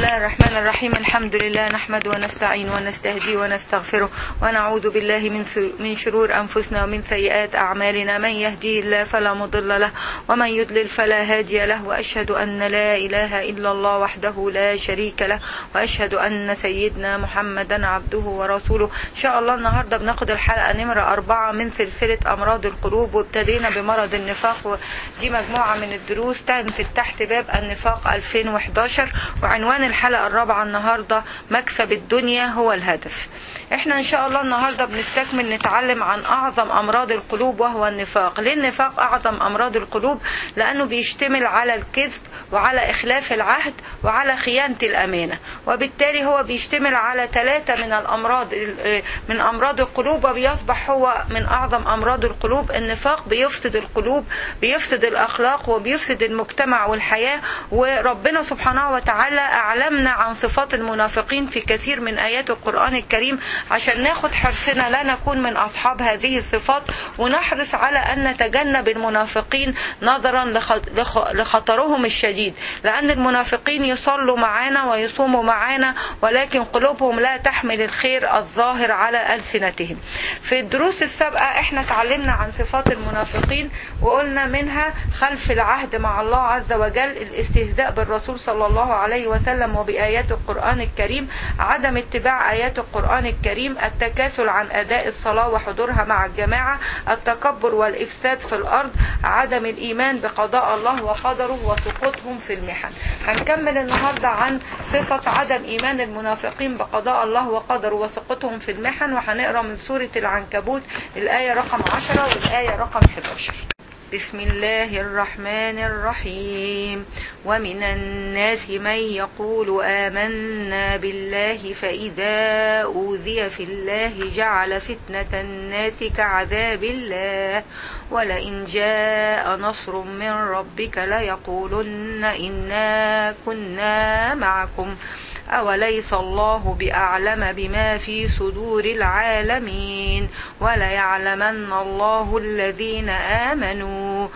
الله الرحمن الرحيم الحمد لله نحمد ونستعين ونستهدي ونستغفره ونعوذ بالله من من شرور انفسنا ومن سيئات اعمالنا من يهديه الله فلا مضل له ومن يضلل فلا هادي له واشهد ان لا اله الا الله وحده لا شريك له واشهد ان سيدنا محمدا عبده ورسوله ان شاء الله النهارده بناخد الحلقه نمره أربعة من سلسله امراض القلوب وابتدينا بمرض النفاق ودي مجموعه من الدروس تنفذ تحت باب النفاق 2011 وعنوان الحلقة الرابعة النهاردة مكسب الدنيا هو الهدف احنا ان شاء الله النهاردة بنستكمل نتعلم عن اعظم امراض القلوب وهو النفاق ليه النفاق اعظم امراض القلوب لانه بيشتمل على الكذب وعلى اخلاف العهد وعلى خيانة الامانة وبالتالي هو بيشتمل على ثلاثة من الامراض من امراض القلوب وبيصبح هو من اعظم امراض القلوب النفاق بيفسد القلوب بيفسد الاخلاق وبيفسد المجتمع والحياة وربنا سبحانه وتعالى أعلمنا عن صفات المنافقين في كثير من آيات القرآن الكريم عشان ناخد حرصنا لا نكون من أصحاب هذه الصفات ونحرص على أن نتجنب المنافقين نظرا لخطرهم الشديد لأن المنافقين يصلوا معانا ويصوموا معانا ولكن قلوبهم لا تحمل الخير الظاهر على ألسنتهم في الدروس السابقة احنا تعلمنا عن صفات المنافقين وقلنا منها خلف العهد مع الله عز وجل الاستهزاء بالرسول صلى الله عليه وسلم وبآيات القرآن الكريم عدم اتباع آيات القرآن الكريم التكاسل عن أداء الصلاة وحضورها مع الجماعة التكبر والإفساد في الأرض عدم الإيمان بقضاء الله وقدره وسقوطهم في المحن هنكمل النهاردة عن صفة عدم إيمان المنافقين بقضاء الله وقدره وسقوطهم في المحن وهنقرأ من سورة العنكبوت الآية رقم 10 والآية رقم 11 بسم الله الرحمن الرحيم ومن الناس من يقول آمنا بالله فإذا أوذي في الله جعل فتنة الناس كعذاب الله ولئن جاء نصر من ربك ليقولن إنا كنا معكم أوليس الله بأعلم بما في صدور العالمين وليعلمن الله الذين آمنوا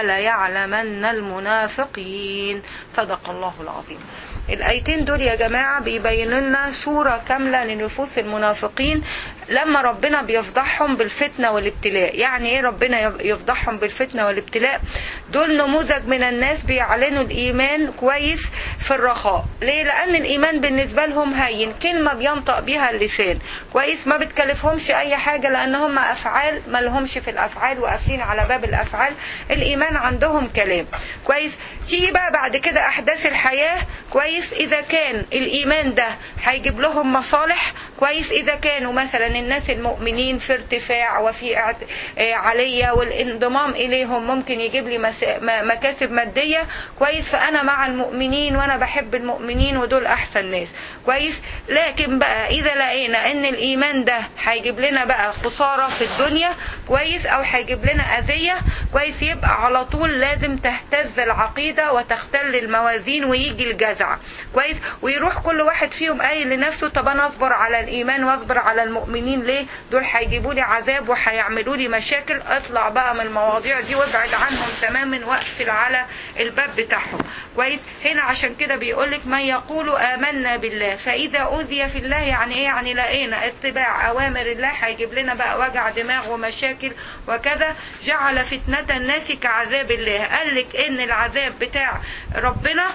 وليعلمن المنافقين صدق الله العظيم الآيتين دول يا جماعة بيبينوا لنا صورة كاملة لنفوس المنافقين لما ربنا بيفضحهم بالفتنة والابتلاء يعني ايه ربنا يفضحهم بالفتنة والابتلاء دول نموذج من الناس بيعلنوا الإيمان كويس في الرخاء ليه لأن الإيمان بالنسبة لهم هين كلمة بينطق بيها اللسان كويس ما بتكلفهمش أي حاجة لأن هم أفعال ما لهمش في الأفعال وقافلين على باب الأفعال الإيمان عندهم كلام كويس تيجي بقى بعد كده أحداث الحياة كويس إذا كان الإيمان ده هيجيب لهم مصالح كويس إذا كانوا مثلا الناس المؤمنين في ارتفاع وفي علية والانضمام إليهم ممكن يجيب لي مكاسب مادية كويس فأنا مع المؤمنين وأنا بحب المؤمنين ودول أحسن ناس كويس لكن بقى إذا لقينا إن الإيمان ده هيجيب لنا بقى خسارة في الدنيا كويس أو هيجيب لنا أذية كويس يبقى على طول لازم تهتز العقيدة وتختل الموازين ويجي الجزع كويس ويروح كل واحد فيهم قايل لنفسه طب أنا أصبر على الإيمان وأصبر على المؤمنين ليه دول هيجيبوا لي عذاب وهيعملوا لي مشاكل اطلع بقى من المواضيع دي وابعد عنهم تماما واقفل على الباب بتاعهم كويس هنا عشان كده بيقول لك من يقول آمنا بالله فإذا أوذي في الله يعني إيه يعني لقينا اتباع أوامر الله هيجيب لنا بقى وجع دماغ ومشاكل وكذا جعل فتنة الناس كعذاب الله قال لك إن العذاب بتاع ربنا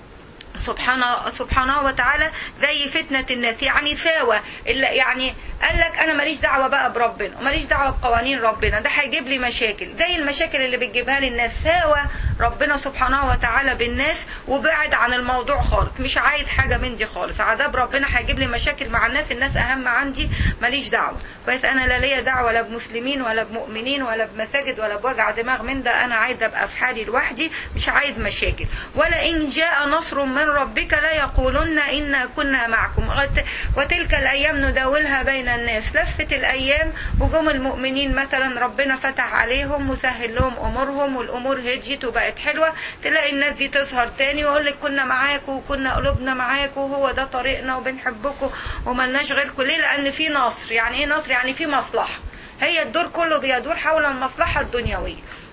سبحانه سبحانه وتعالى زي فتنة الناس يعني ساوى إلا يعني قال لك أنا ماليش دعوة بقى بربنا وماليش دعوة بقوانين ربنا ده هيجيب لي مشاكل زي المشاكل اللي بتجيبها لي الناس ساوى ربنا سبحانه وتعالى بالناس وبعد عن الموضوع خالص مش عايز حاجة من دي خالص عذاب ربنا هيجيب لي مشاكل مع الناس الناس أهم عندي ماليش دعوة كويس أنا لا ليا دعوة لا بمسلمين ولا بمؤمنين ولا بمساجد ولا بوجع دماغ من ده أنا عايز أبقى في حالي لوحدي مش عايز مشاكل ولا إن جاء نصر من ربك لا يقولن إنا كنا معكم وتلك الأيام نداولها بين الناس لفت الأيام وجم المؤمنين مثلا ربنا فتح عليهم وسهل لهم أمورهم والأمور هديت وبقت حلوة تلاقي الناس دي تظهر تاني ويقول لك كنا معاكم وكنا قلوبنا معاكم وهو ده طريقنا وبنحبكم وملناش غيركم ليه لأن في نصر يعني إيه نصر يعني في مصلحة هي الدور كله بيدور حول المصلحة الدنيوية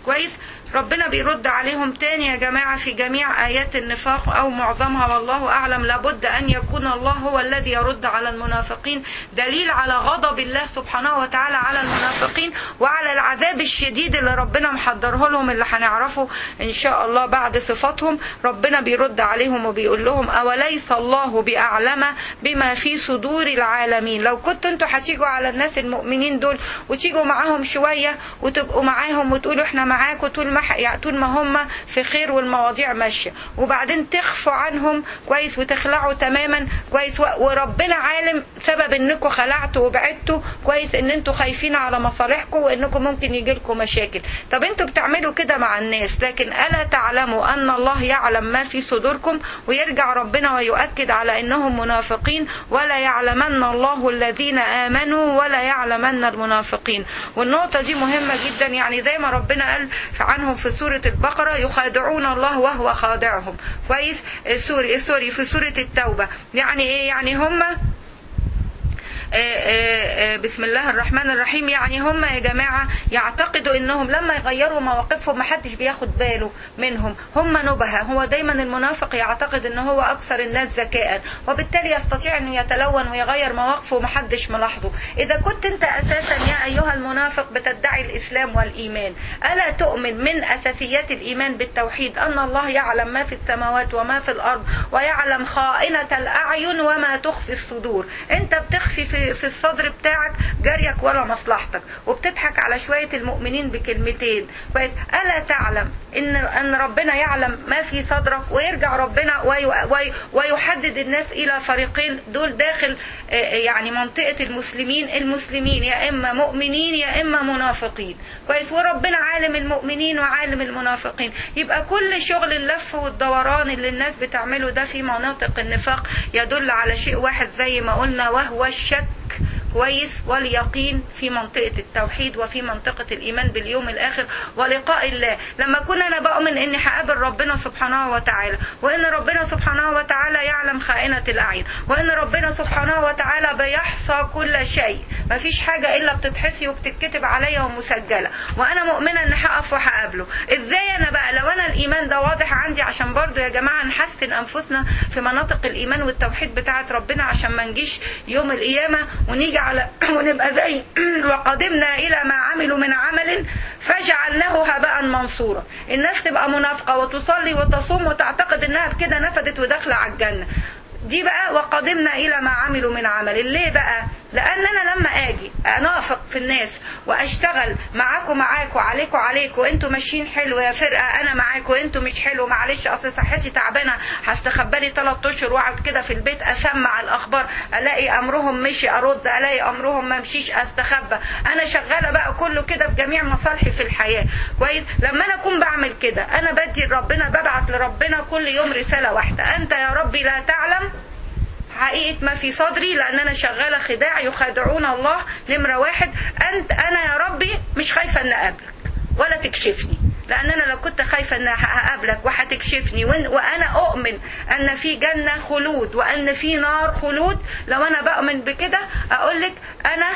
كويس ربنا بيرد عليهم تاني يا جماعة في جميع آيات النفاق أو معظمها والله أعلم لابد أن يكون الله هو الذي يرد على المنافقين دليل على غضب الله سبحانه وتعالى على المنافقين وعلى العذاب الشديد اللي ربنا محضره لهم اللي هنعرفه إن شاء الله بعد صفاتهم ربنا بيرد عليهم وبيقول لهم أوليس الله بأعلم بما في صدور العالمين لو كنتوا انتوا هتيجوا على الناس المؤمنين دول وتيجوا معاهم شوية وتبقوا معاهم وتقولوا احنا معاكم طول ما يعني طول ما هم في خير والمواضيع ماشيه وبعدين تخفوا عنهم كويس وتخلعوا تماما كويس وربنا عالم سبب انكم خلعتوا وبعدتوا كويس ان انتوا خايفين على مصالحكم وانكم ممكن يجي لكم مشاكل طب انتوا بتعملوا كده مع الناس لكن الا تعلموا ان الله يعلم ما في صدوركم ويرجع ربنا ويؤكد على انهم منافقين ولا يعلمن الله الذين امنوا ولا يعلمن المنافقين والنقطه دي مهمه جدا يعني زي ما ربنا قال عنهم في سورة البقرة يخادعون الله وهو خادعهم كويس سوري سوري في سورة التوبة يعني ايه يعني هم بسم الله الرحمن الرحيم يعني هم يا جماعة يعتقدوا انهم لما يغيروا مواقفهم محدش بياخد باله منهم هم نبهة هو دايما المنافق يعتقد ان هو اكثر الناس ذكاء وبالتالي يستطيع انه يتلون ويغير مواقفه ومحدش ملاحظه اذا كنت انت اساسا يا ايها المنافق بتدعي الاسلام والايمان الا تؤمن من اساسيات الايمان بالتوحيد ان الله يعلم ما في السماوات وما في الارض ويعلم خائنة الاعين وما تخفي الصدور انت بتخفي في في الصدر بتاعك جاريك ولا مصلحتك وبتضحك على شوية المؤمنين بكلمتين كويس ألا تعلم إن أن ربنا يعلم ما في صدرك ويرجع ربنا ويحدد الناس إلى فريقين دول داخل يعني منطقة المسلمين المسلمين يا إما مؤمنين يا إما منافقين كويس وربنا عالم المؤمنين وعالم المنافقين يبقى كل شغل اللف والدوران اللي الناس بتعمله ده في مناطق النفاق يدل على شيء واحد زي ما قلنا وهو الشك كويس واليقين في منطقة التوحيد وفي منطقة الإيمان باليوم الآخر ولقاء الله لما كنت أنا بؤمن إني هقابل ربنا سبحانه وتعالى وإن ربنا سبحانه وتعالى يعلم خائنة الأعين وإن ربنا سبحانه وتعالى بيحصى كل شيء مفيش حاجة إلا بتتحسي وبتتكتب عليا ومسجلة وأنا مؤمنة إن هقف وهقابله إزاي أنا بقى لو أنا الإيمان ده واضح عندي عشان برضو يا جماعة نحسن أنفسنا في مناطق الإيمان والتوحيد بتاعة ربنا عشان ما نجيش يوم القيامة ونيجي على ونبقى زي وقدمنا إلى ما عملوا من عمل فجعلناه هباء منصورا الناس تبقى منافقة وتصلي وتصوم وتعتقد إنها بكده نفدت وداخلة على الجنة دي بقى وقدمنا إلى ما عملوا من عمل ليه بقى لأن أنا لما أجي أنافق في الناس وأشتغل معاكم معاكم عليكم عليكم أنتوا ماشيين حلو يا فرقة أنا معاكم أنتوا مش حلو معلش أصل صحتي تعبانة هستخبى لي ثلاث أشهر وأقعد كده في البيت أسمع الأخبار ألاقي أمرهم مشي أرد ألاقي أمرهم ما مشيش أستخبى أنا شغالة بقى كله كده بجميع مصالحي في الحياة كويس لما أنا أكون بعمل كده أنا بدي لربنا ببعت لربنا كل يوم رسالة واحدة أنت يا ربي لا تعلم حقيقة ما في صدري لأن أنا شغالة خداع يخادعون الله نمرة واحد أنت أنا يا ربي مش خايفة أن أقابلك ولا تكشفني لأن أنا لو كنت خايفة أن هقابلك وهتكشفني وأنا أؤمن أن في جنة خلود وأن في نار خلود لو أنا بؤمن بكده أقولك أنا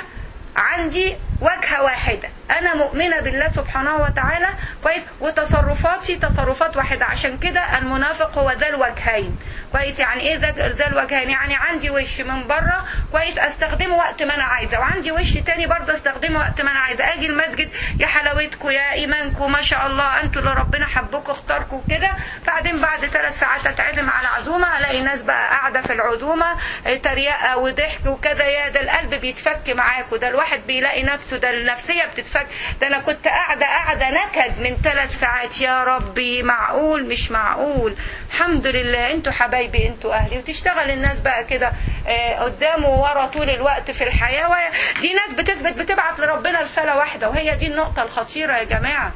عندي وجهة واحدة أنا مؤمنة بالله سبحانه وتعالى كويس وتصرفاتي تصرفات واحدة عشان كده المنافق هو ذا الوجهين كويس يعني ايه ذا الوجهين يعني عندي وش من بره كويس استخدمه وقت ما انا عايزه وعندي وش تاني برضه استخدمه وقت ما انا عايزه اجي المسجد يا حلاوتكم يا ايمانكم ما شاء الله انتوا اللي ربنا حبكم اختاركم كده بعدين بعد ثلاث ساعات اتعزم على عزومه الاقي ناس بقى قاعده في العزومه تريقه وضحك وكذا يا ده القلب بيتفك معاكم ده الواحد بيلاقي نفسه ده النفسيه بتتفك ده انا كنت قاعده قاعده نكد من ثلاث ساعات يا ربي معقول مش معقول الحمد لله انتوا حبايبي انتوا اهلي وتشتغل الناس بقى كده قدام وورا طول الوقت في الحياه دي ناس بتثبت بتبعت لربنا رساله واحده وهي دي النقطه الخطيره يا جماعه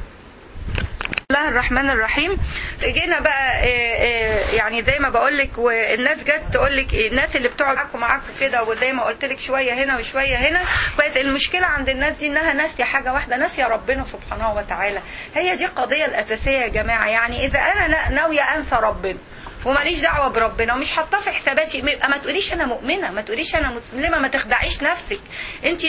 الله الرحمن الرحيم جينا بقى يعني زي ما بقول لك والناس جت تقول لك الناس اللي بتقعد معاكم معاكم كده وزي ما قلت لك شويه هنا وشويه هنا كويس المشكله عند الناس دي انها ناسيه حاجه واحده ناسيه ربنا سبحانه وتعالى هي دي القضيه الاساسيه يا جماعه يعني اذا انا ناويه انسى ربنا وماليش دعوه بربنا ومش حاطاه في حساباتي يبقى ما تقوليش انا مؤمنه ما تقوليش انا مسلمه ما تخدعيش نفسك انت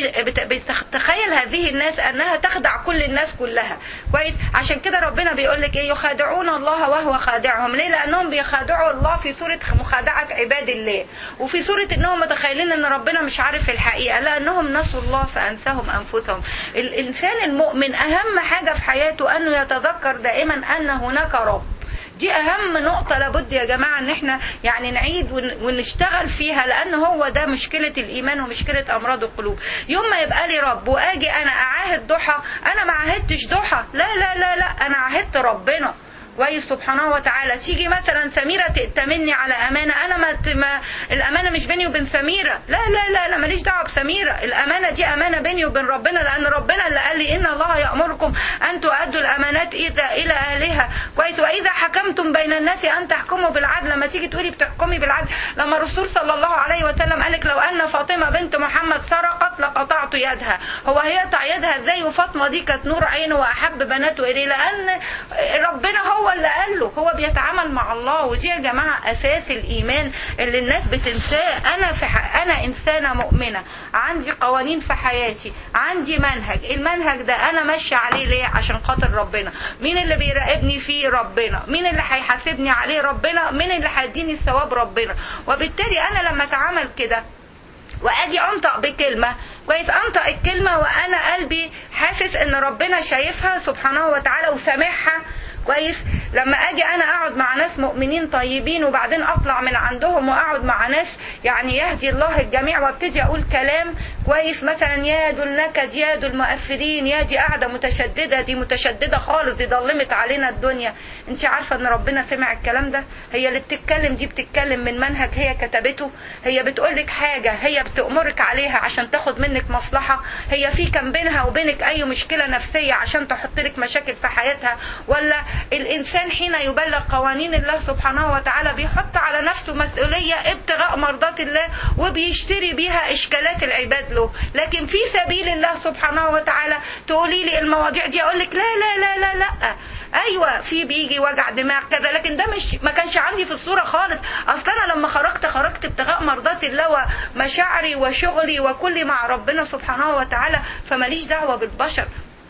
بتتخيل هذه الناس انها تخدع كل الناس كلها كويس عشان كده ربنا بيقول لك ايه يخادعون الله وهو خادعهم ليه لانهم بيخادعوا الله في صوره مخادعه عباد الله وفي صوره انهم متخيلين ان ربنا مش عارف الحقيقه لانهم نسوا الله فانساهم انفسهم الانسان المؤمن اهم حاجه في حياته انه يتذكر دائما ان هناك رب دي اهم نقطة لابد يا جماعة ان احنا يعني نعيد ونشتغل فيها لان هو ده مشكلة الايمان ومشكلة امراض القلوب يوم ما يبقى لي رب واجي انا اعاهد ضحى انا ما عاهدتش ضحى لا لا لا لا انا عاهدت ربنا كويس سبحانه وتعالى تيجي مثلا سميرة تأتمني على أمانة أنا ما, ما الأمانة مش بيني وبين سميرة لا لا لا لا ماليش دعوة بسميرة الأمانة دي أمانة بيني وبين ربنا لأن ربنا اللي قال لي إن الله يأمركم أن تؤدوا الأمانات إذا إلى أهلها كويس وإذا حكمتم بين الناس أن تحكموا بالعدل لما تيجي تقولي بتحكمي بالعدل لما الرسول صلى الله عليه وسلم قال لك لو أن فاطمة بنت محمد سرقت لقطعت يدها هو هيقطع يدها إزاي وفاطمة دي كانت نور عينه وأحب بناته إليه لأن ربنا هو اللي قال له هو بيتعامل مع الله ودي يا جماعة أساس الإيمان اللي الناس بتنساه أنا في ح... أنا إنسانة مؤمنة عندي قوانين في حياتي عندي منهج المنهج ده أنا ماشية عليه ليه عشان خاطر ربنا مين اللي بيراقبني فيه ربنا مين اللي هيحاسبني عليه ربنا مين اللي هيديني الثواب ربنا وبالتالي أنا لما أتعامل كده واجي انطق بكلمه كويس انطق الكلمه وانا قلبي حاسس ان ربنا شايفها سبحانه وتعالى وسامعها كويس لما اجي انا اقعد مع ناس مؤمنين طيبين وبعدين اطلع من عندهم واقعد مع ناس يعني يهدي الله الجميع وابتدي اقول كلام كويس مثلا يا دول النكد يا دول المؤثرين يا دي قاعده متشدده دي متشدده خالص دي ضلمت علينا الدنيا انت عارفه ان ربنا سمع الكلام ده هي اللي بتتكلم دي بتتكلم من منهج هي كتبته هي بتقول لك حاجه هي بتأمرك عليها عشان تاخد منك مصلحه هي في كان بينها وبينك اي مشكله نفسيه عشان تحط لك مشاكل في حياتها ولا الإنسان حين يبلغ قوانين الله سبحانه وتعالى بيحط على نفسه مسؤولية ابتغاء مرضات الله وبيشتري بيها إشكالات العباد له لكن في سبيل الله سبحانه وتعالى تقولي لي المواضيع دي أقول لك لا لا لا لا لا ايوه في بيجي وجع دماغ كذا لكن ده مش ما كانش عندي في الصوره خالص اصل انا لما خرجت خرجت ابتغاء مرضات الله ومشاعري وشغلي وكلي مع ربنا سبحانه وتعالى فماليش دعوه بالبشر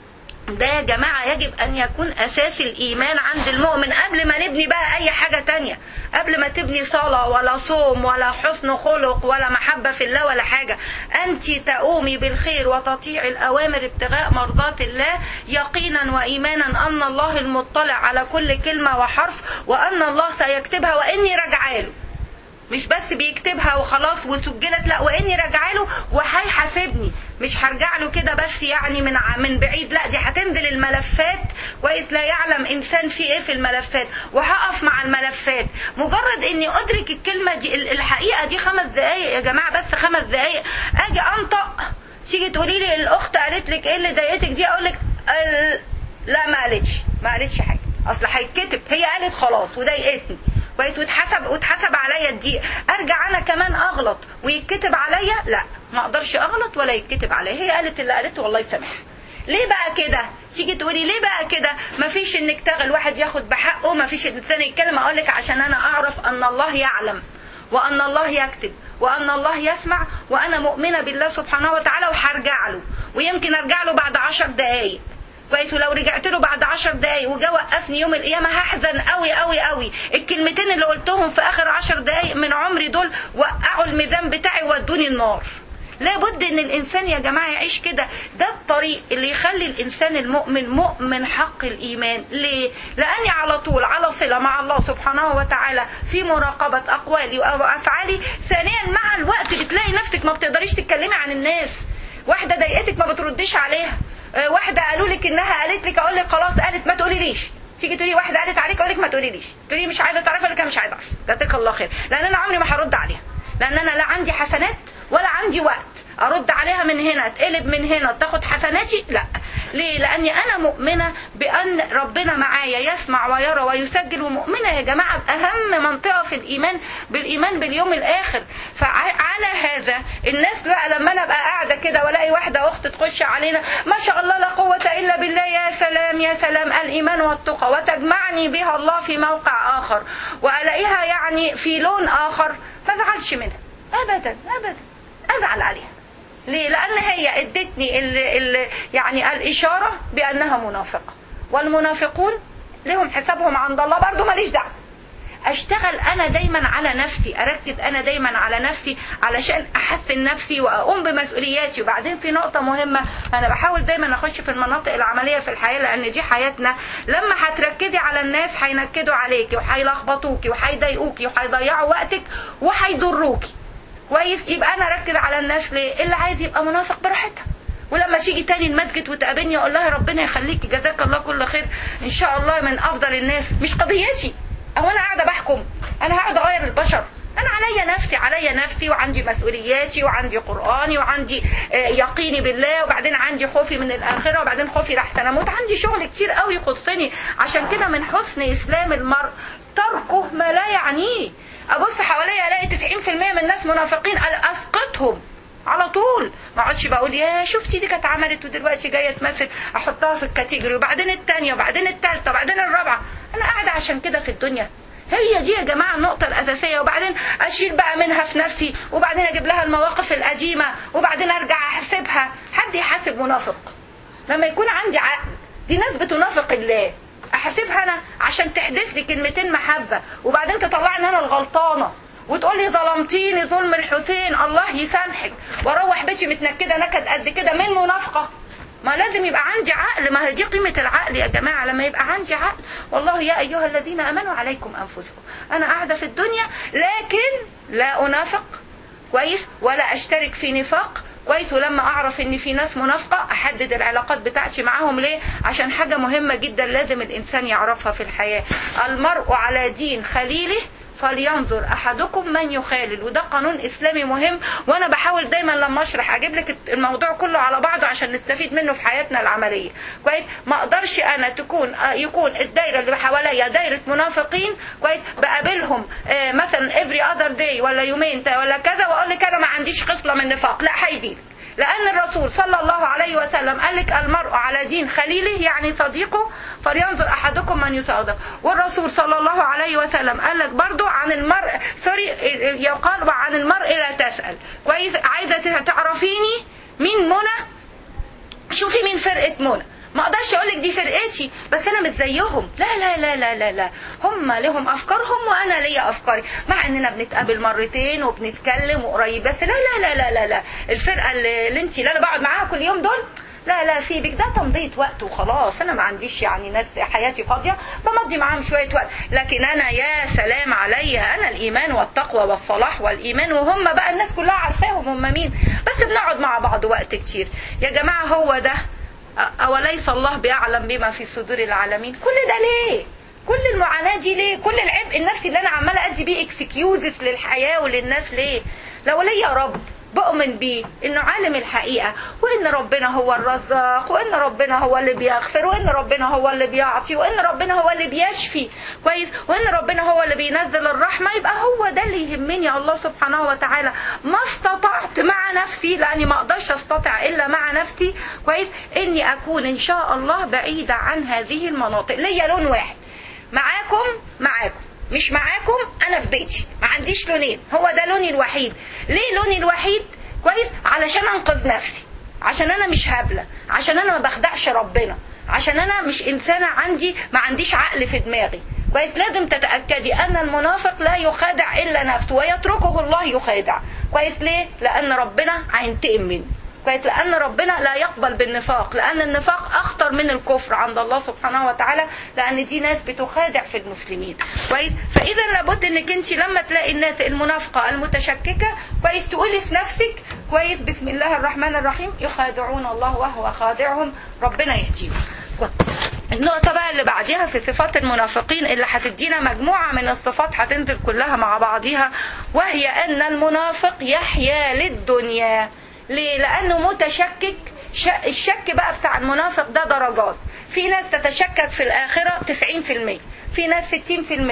ده يا جماعة يجب أن يكون أساس الإيمان عند المؤمن قبل ما نبني بقى أي حاجة تانية قبل ما تبني صلاة ولا صوم ولا حسن خلق ولا محبة في الله ولا حاجة أنت تقومي بالخير وتطيع الأوامر ابتغاء مرضات الله يقينا وإيمانا أن الله المطلع على كل كلمة وحرف وأن الله سيكتبها وإني راجعه له مش بس بيكتبها وخلاص وسجلت لا واني راجعه له وهيحاسبني مش هرجع له كده بس يعني من من بعيد لا دي هتنزل الملفات كويس لا يعلم انسان في ايه في الملفات وهقف مع الملفات مجرد اني ادرك الكلمه دي الحقيقه دي خمس دقائق يا جماعه بس خمس دقائق اجي انطق تيجي تقولي لي الاخت قالت لك ايه اللي ضايقتك دي اقول لك لا ما قالتش ما قالتش حاجه اصل هيتكتب هي قالت خلاص وضايقتني كويس واتحسب واتحسب عليا الدقيقه ارجع انا كمان اغلط ويتكتب عليا لا ما اقدرش اغلط ولا يتكتب عليا هي قالت اللي قالته والله يسامحها ليه بقى كده تيجي تقولي ليه بقى كده مفيش انك تغل واحد ياخد بحقه مفيش ان الثاني يتكلم اقول لك عشان انا اعرف ان الله يعلم وان الله يكتب وان الله يسمع وانا مؤمنه بالله سبحانه وتعالى وهرجع له ويمكن ارجع له بعد عشر دقايق كويس ولو رجعت له بعد عشر دقايق وجا وقفني يوم القيامه هحزن قوي قوي قوي الكلمتين اللي قلتهم في اخر عشر دقايق من عمري دول وقعوا الميزان بتاعي ودوني النار لابد ان الانسان يا جماعه يعيش كده ده الطريق اللي يخلي الانسان المؤمن مؤمن حق الايمان ليه لاني على طول على صله مع الله سبحانه وتعالى في مراقبه اقوالي وافعالي ثانيا مع الوقت بتلاقي نفسك ما بتقدريش تتكلمي عن الناس واحده ضايقتك ما بترديش عليها واحده قالوا لك انها قالت لك اقول لك خلاص قالت ما تقوليليش تيجي تقولي واحده قالت عليك اقول لك ما تقوليليش تقولي مش عايزه تعرفي لك مش عايزه اعرف جزاك الله خير لان انا عمري ما هرد عليها لان انا لا عندي حسنات ولا عندي وقت ارد عليها من هنا تقلب من هنا تاخد حسناتي لا ليه لاني انا مؤمنه بان ربنا معايا يسمع ويرى ويسجل ومؤمنه يا جماعه باهم منطقه في الايمان بالايمان باليوم الاخر فع على هذا الناس بقى لما انا ابقى قاعده كده والاقي واحده اخت تخش علينا ما شاء الله لا قوه الا بالله يا سلام يا سلام الايمان والتقى وتجمعني بها الله في موقع اخر والاقيها يعني في لون اخر ما ازعلش منها ابدا ابدا ازعل عليها ليه؟ لأن هي ادتني ال ال يعني الإشارة بأنها منافقة والمنافقون لهم حسابهم عند الله برضو ماليش دعوة اشتغل انا دايما على نفسي اركز انا دايما على نفسي علشان احسن نفسي واقوم بمسؤولياتي وبعدين في نقطه مهمه انا بحاول دايما اخش في المناطق العمليه في الحياه لان دي حياتنا لما هتركزي على الناس هينكدوا عليكي وهيلخبطوكي وهيضايقوكي وهيضيعوا وقتك وهيضروكي كويس يبقى انا اركز على الناس ليه اللي عايز يبقى منافق براحتها ولما تيجي تاني المسجد وتقابلني اقول لها ربنا يخليكي جزاك الله كل خير ان شاء الله من افضل الناس مش قضيتي او انا قاعده بحكم انا هقعد اغير البشر انا عليا نفسي عليا نفسي وعندي مسؤولياتي وعندي قراني وعندي يقيني بالله وبعدين عندي خوفي من الاخره وبعدين خوفي لحسن اموت عندي شغل كتير قوي يخصني عشان كده من حسن اسلام المرء تركه ما لا يعنيه ابص حواليا الاقي 90% من الناس منافقين اسقطهم على طول ما اقعدش بقول يا شفتي دي كانت عملت ودلوقتي جايه تمثل احطها في الكاتيجوري وبعدين الثانيه وبعدين الثالثه وبعدين الرابعه انا قاعده عشان كده في الدنيا هي دي يا جماعه النقطه الاساسيه وبعدين اشيل بقى منها في نفسي وبعدين اجيب لها المواقف القديمه وبعدين ارجع احاسبها حد يحاسب منافق لما يكون عندي عقل دي ناس بتنافق الله احاسبها انا عشان تحدث لي كلمتين محبه وبعدين تطلعني انا الغلطانه وتقول لي ظلمتيني ظلم الحسين الله يسامحك واروح بيتي متنكده نكد قد كده من منافقه ما لازم يبقى عندي عقل ما هي دي قيمة العقل يا جماعة لما يبقى عندي عقل والله يا أيها الذين أمنوا عليكم أنفسكم أنا قاعدة في الدنيا لكن لا أنافق كويس ولا أشترك في نفاق كويس ولما اعرف ان في ناس منافقه احدد العلاقات بتاعتي معاهم ليه عشان حاجه مهمه جدا لازم الانسان يعرفها في الحياه المرء على دين خليله فلينظر احدكم من يخالل وده قانون اسلامي مهم وانا بحاول دايما لما اشرح اجيب لك الموضوع كله على بعضه عشان نستفيد منه في حياتنا العمليه كويس ما اقدرش انا تكون يكون الدايره اللي حواليا دايره منافقين كويس بقابلهم آه مثلا افري اذر داي ولا يومين ولا كذا واقول لك انا ما عنديش خصله من نفاق لا هيجي لأن الرسول صلى الله عليه وسلم قال لك المرء على دين خليله يعني صديقه فلينظر أحدكم من يصادق والرسول صلى الله عليه وسلم قال لك برضو عن المرء سوري يقال وعن المرء لا تسأل كويس عايزة تعرفيني مين منى شوفي مين فرقة منى ما اقدرش اقول لك دي فرقتي بس انا مش زيهم لا لا لا لا لا لا هم لهم افكارهم وانا ليا افكاري مع اننا بنتقابل مرتين وبنتكلم وقريب بس لا لا لا لا لا, لا. الفرقه اللي, اللي انت اللي انا بقعد معاها كل يوم دول لا لا سيبك ده تمضية وقت وخلاص انا ما عنديش يعني ناس حياتي فاضية بمضي معاهم شوية وقت لكن انا يا سلام عليا انا الايمان والتقوى والصلاح والايمان وهم بقى الناس كلها عارفاهم هم مين بس بنقعد مع بعض وقت كتير يا جماعة هو ده أوليس الله بيعلم بما في صدور العالمين كل ده ليه كل المعاناة دي ليه كل العبء النفسي اللي أنا عمالة أدي بيه اكسكيوزز للحياة وللناس ليه لو ليا رب بؤمن بيه انه عالم الحقيقه وان ربنا هو الرزاق وان ربنا هو اللي بيغفر وان ربنا هو اللي بيعطي وان ربنا هو اللي بيشفي كويس وان ربنا هو اللي بينزل الرحمه يبقى هو ده اللي يهمني الله سبحانه وتعالى ما استطعت مع نفسي لاني ما اقدرش استطع الا مع نفسي كويس اني اكون ان شاء الله بعيده عن هذه المناطق ليا لون واحد معاكم معاكم مش معاكم انا في بيتي ما عنديش لونين هو ده لوني الوحيد ليه لوني الوحيد كويس علشان انقذ نفسي عشان انا مش هبله عشان انا ما بخدعش ربنا عشان انا مش انسانه عندي ما عنديش عقل في دماغي كويس لازم تتاكدي ان المنافق لا يخادع الا نفسه ويتركه الله يخادع كويس ليه لان ربنا هينتقم منه كويس لان ربنا لا يقبل بالنفاق لان النفاق اخطر من الكفر عند الله سبحانه وتعالى لان دي ناس بتخادع في المسلمين كويس فاذا لابد انك انت لما تلاقي الناس المنافقه المتشككه كويس تقولي في نفسك كويس بسم الله الرحمن الرحيم يخادعون الله وهو خادعهم ربنا يهديهم النقطة بقى اللي بعديها في صفات المنافقين اللي هتدينا مجموعة من الصفات هتنزل كلها مع بعضيها وهي أن المنافق يحيا للدنيا ليه؟ لأنه متشكك الشك بقى بتاع المنافق ده درجات في ناس تتشكك في الآخرة 90% في ناس 60%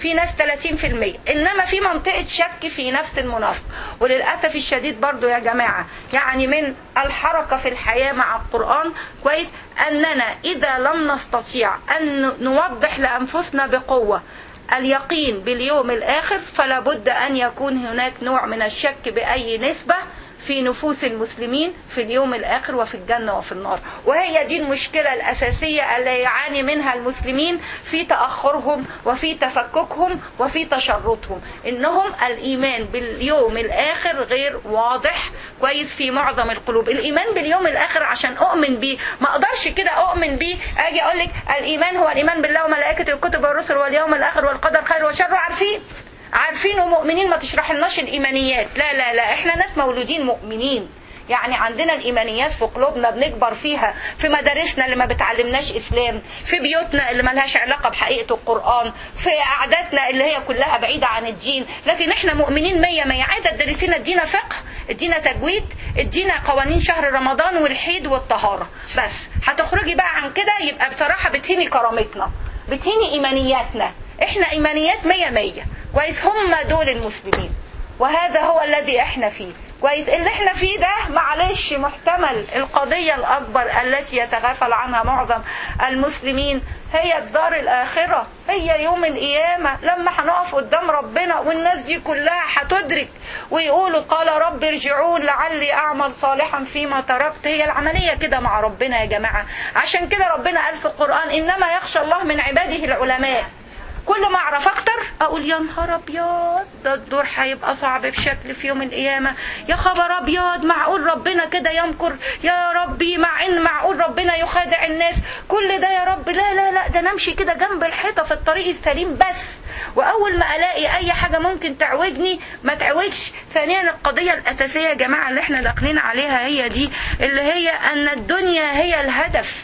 في ناس 30% انما في منطقه شك في نفس المنافق وللاسف الشديد برضو يا جماعه يعني من الحركه في الحياه مع القران كويس اننا اذا لم نستطيع ان نوضح لانفسنا بقوه اليقين باليوم الاخر فلا بد ان يكون هناك نوع من الشك باي نسبه في نفوس المسلمين في اليوم الآخر وفي الجنة وفي النار وهي دي المشكلة الأساسية اللي يعاني منها المسلمين في تأخرهم وفي تفككهم وفي تشرطهم إنهم الإيمان باليوم الآخر غير واضح كويس في معظم القلوب الإيمان باليوم الآخر عشان أؤمن بيه ما أقدرش كده أؤمن بيه أجي أقول لك الإيمان هو الإيمان بالله وملائكته والكتب والرسل واليوم الآخر والقدر خير وشر عارفين عارفين ومؤمنين ما تشرح لناش الايمانيات لا لا لا احنا ناس مولودين مؤمنين يعني عندنا الايمانيات في قلوبنا بنكبر فيها في مدارسنا اللي ما بتعلمناش اسلام في بيوتنا اللي ملهاش علاقه بحقيقه القران في قعداتنا اللي هي كلها بعيده عن الدين لكن احنا مؤمنين مية مية عايزه تدرسينا ادينا فقه ادينا تجويد ادينا قوانين شهر رمضان والحيد والطهاره بس هتخرجي بقى عن كده يبقى بصراحه بتهيني كرامتنا بتهيني ايمانياتنا احنا ايمانيات مية مية كويس هم دول المسلمين وهذا هو الذي احنا فيه كويس اللي احنا فيه ده معلش محتمل القضية الأكبر التي يتغافل عنها معظم المسلمين هي الدار الآخرة هي يوم القيامة لما هنقف قدام ربنا والناس دي كلها هتدرك ويقولوا قال رب ارجعون لعلي أعمل صالحا فيما تركت هي العملية كده مع ربنا يا جماعة عشان كده ربنا قال في القرآن إنما يخشى الله من عباده العلماء كل ما اعرف اكتر اقول يا نهار ابيض ده الدور هيبقى صعب بشكل في يوم القيامه يا خبر ابيض معقول ربنا كده يمكر يا ربي مع ان معقول ربنا يخادع الناس كل ده يا رب لا لا لا ده نمشي كده جنب الحيطه في الطريق السليم بس واول ما الاقي اي حاجه ممكن تعوجني ما تعوجش ثانيا القضيه الاساسيه يا جماعه اللي احنا داخلين عليها هي دي اللي هي ان الدنيا هي الهدف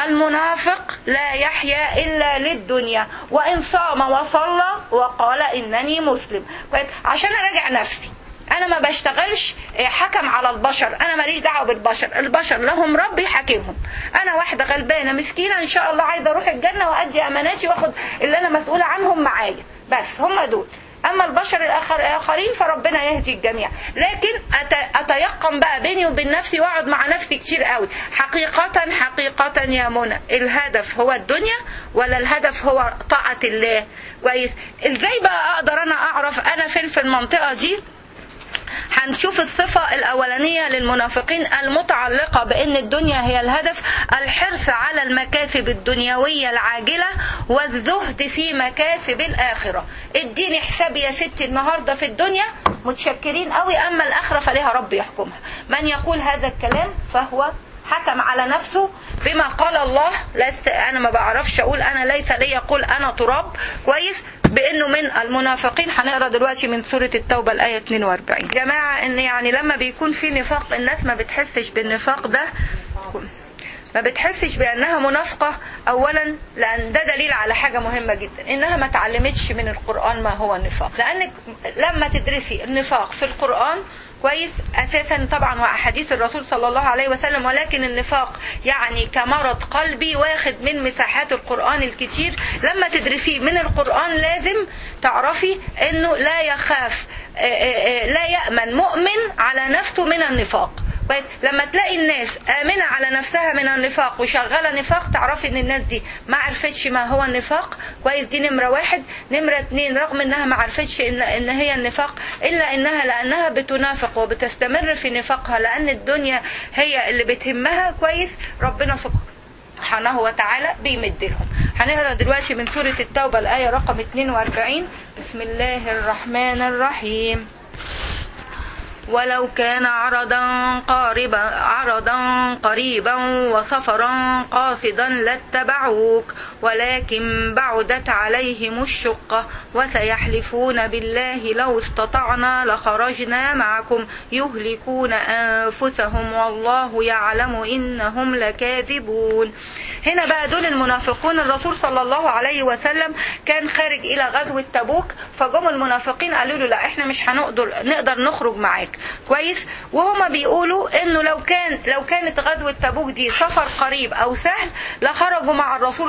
المنافق لا يحيا إلا للدنيا وإن صام وصلى وقال إنني مسلم عشان أراجع نفسي أنا ما بشتغلش حكم على البشر أنا ماليش دعوة بالبشر البشر لهم رب يحاكمهم أنا واحدة غلبانة مسكينة إن شاء الله عايزة أروح الجنة وأدي أماناتي وأخد اللي أنا مسؤولة عنهم معايا بس هم دول اما البشر الاخرين فربنا يهدي الجميع لكن اتيقن بقى بيني وبين نفسي واقعد مع نفسي كتير قوي حقيقة حقيقة يا منى الهدف هو الدنيا ولا الهدف هو طاعة الله كويس ازاي بقى اقدر انا اعرف انا فين في المنطقة دي هنشوف الصفة الأولانية للمنافقين المتعلقة بأن الدنيا هي الهدف الحرص على المكاسب الدنيوية العاجلة والزهد في مكاسب الآخرة اديني حساب يا ستي النهاردة في الدنيا متشكرين قوي أما الآخرة فليها رب يحكمها من يقول هذا الكلام فهو حكم على نفسه بما قال الله لست انا ما بعرفش اقول انا ليس لي يقول انا تراب كويس بانه من المنافقين هنقرا دلوقتي من سوره التوبه الايه 42 جماعه ان يعني لما بيكون في نفاق الناس ما بتحسش بالنفاق ده ما بتحسش بانها منافقه اولا لان ده دليل على حاجه مهمه جدا انها ما تعلمتش من القران ما هو النفاق لانك لما تدرسي النفاق في القران كويس اساسا طبعا واحاديث الرسول صلى الله عليه وسلم ولكن النفاق يعني كمرض قلبي واخد من مساحات القران الكتير لما تدرسيه من القران لازم تعرفي انه لا يخاف لا يامن مؤمن على نفسه من النفاق كويس لما تلاقي الناس آمنة على نفسها من النفاق وشغالة نفاق تعرفي ان الناس دي ما عرفتش ما هو النفاق كويس دي نمرة واحد نمرة اتنين رغم انها ما عرفتش ان, إن هي النفاق الا انها لانها بتنافق وبتستمر في نفاقها لان الدنيا هي اللي بتهمها كويس ربنا سبحانه وتعالى بيمد لهم هنقرا دلوقتي من سورة التوبة الآية رقم 42 بسم الله الرحمن الرحيم ولو كان عرضا قاربا عرضا قريبا وسفرا قاصدا لاتبعوك ولكن بعدت عليهم الشقة وسيحلفون بالله لو استطعنا لخرجنا معكم يهلكون أنفسهم والله يعلم إنهم لكاذبون هنا بقى دول المنافقون الرسول صلى الله عليه وسلم كان خارج إلى غزوة تبوك فجم المنافقين قالوا له لا احنا مش هنقدر نقدر نخرج معاك كويس وهما بيقولوا انه لو كان لو كانت غزوة تبوك دي سفر قريب او سهل لخرجوا مع الرسول صلى الله